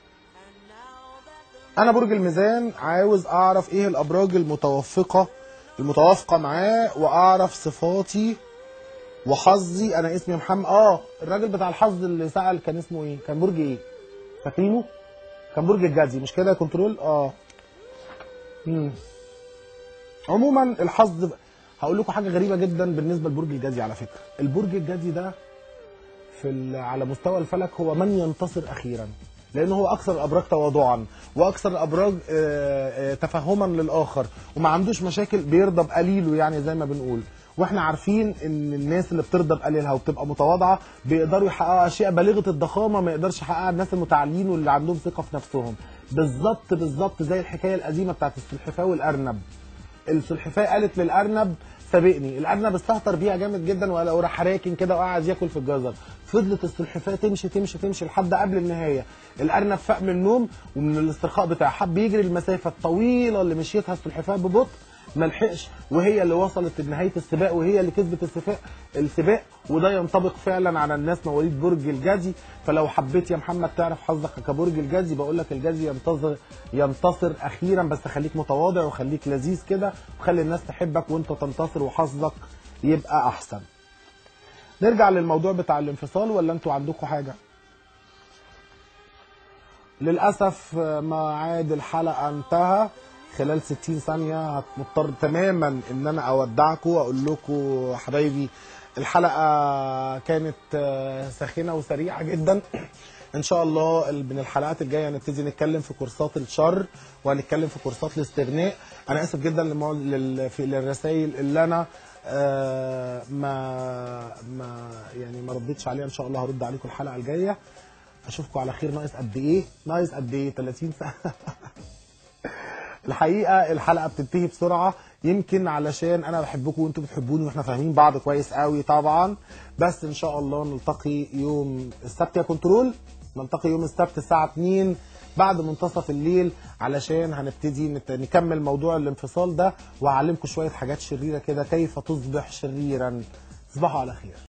انا برج الميزان عاوز اعرف ايه الابراج المتوفقه المتوافقه معاه واعرف صفاتي وحظي انا اسمي محمد اه الراجل بتاع الحظ اللي سال كان اسمه ايه كان برج ايه فاكرينه كان برج الجدي مش كده يا كنترول اه مم. عموما الحظ هقول لكم حاجه غريبه جدا بالنسبه لبرج الجدي على فكره البرج الجدي ده في ال- على مستوى الفلك هو من ينتصر اخيرا لانه هو اكثر الابراج تواضعا واكثر الابراج آه، آه، تفهما للاخر وما عندوش مشاكل بيرضى بقليله يعني زي ما بنقول واحنا عارفين ان الناس اللي بترضى بقليلها وبتبقى متواضعه بيقدروا يحققوا اشياء بالغه الضخامه ما يقدرش يحققها الناس المتعاليين واللي عندهم ثقه في نفسهم بالظبط بالظبط زي الحكايه القديمه بتاعت السلحفاه والارنب السلحفاه قالت للارنب سابقني الارنب استهتر بيها جامد جدا ولا- وراح راكن كده وقعد ياكل في الجزر فضلت السلحفاه تمشي تمشي تمشي لحد قبل النهايه الارنب فاق من النوم ومن الاسترخاء بتاعه حب يجري المسافه الطويله اللي مشيتها السلحفاه ببطء ما لحقش وهي اللي وصلت لنهايه السباق وهي اللي كسبت السباق السباق وده ينطبق فعلا على الناس مواليد برج الجدي فلو حبيت يا محمد تعرف حظك كبرج الجدي بقول لك الجدي ينتظر ينتصر اخيرا بس خليك متواضع وخليك لذيذ كده وخلي الناس تحبك وانت تنتصر وحظك يبقى احسن نرجع للموضوع بتاع الانفصال ولا انتوا عندكم حاجه للاسف ميعاد الحلقه انتهى خلال 60 ثانيه هتضطر تماما ان انا اودعكم واقول لكم حبايبي الحلقه كانت آه، ساخنه وسريعه جدا ان شاء الله ال- من الحلقات الجايه هنبتدي نتكلم في كورسات الشر وهنتكلم في كورسات الاستغناء انا اسف جدا للمو... لل... في للرسائل اللي انا آه ما ما يعني ما ردتش عليها ان شاء الله هرد عليكم الحلقه الجايه اشوفكم على خير ناقص قد ايه ناقص قد ايه 30 سنه الحقيقه الحلقه بتنتهي بسرعه يمكن علشان انا بحبكم وانتم بتحبوني واحنا فاهمين بعض كويس قوي طبعا بس ان شاء الله نلتقي يوم السبت يا كنترول نلتقي يوم السبت الساعه 2 بعد منتصف الليل علشان هنبتدي نت- نكمل موضوع الانفصال ده واعلمكم شويه حاجات شريره كده كيف تصبح شريرا تصبحوا على خير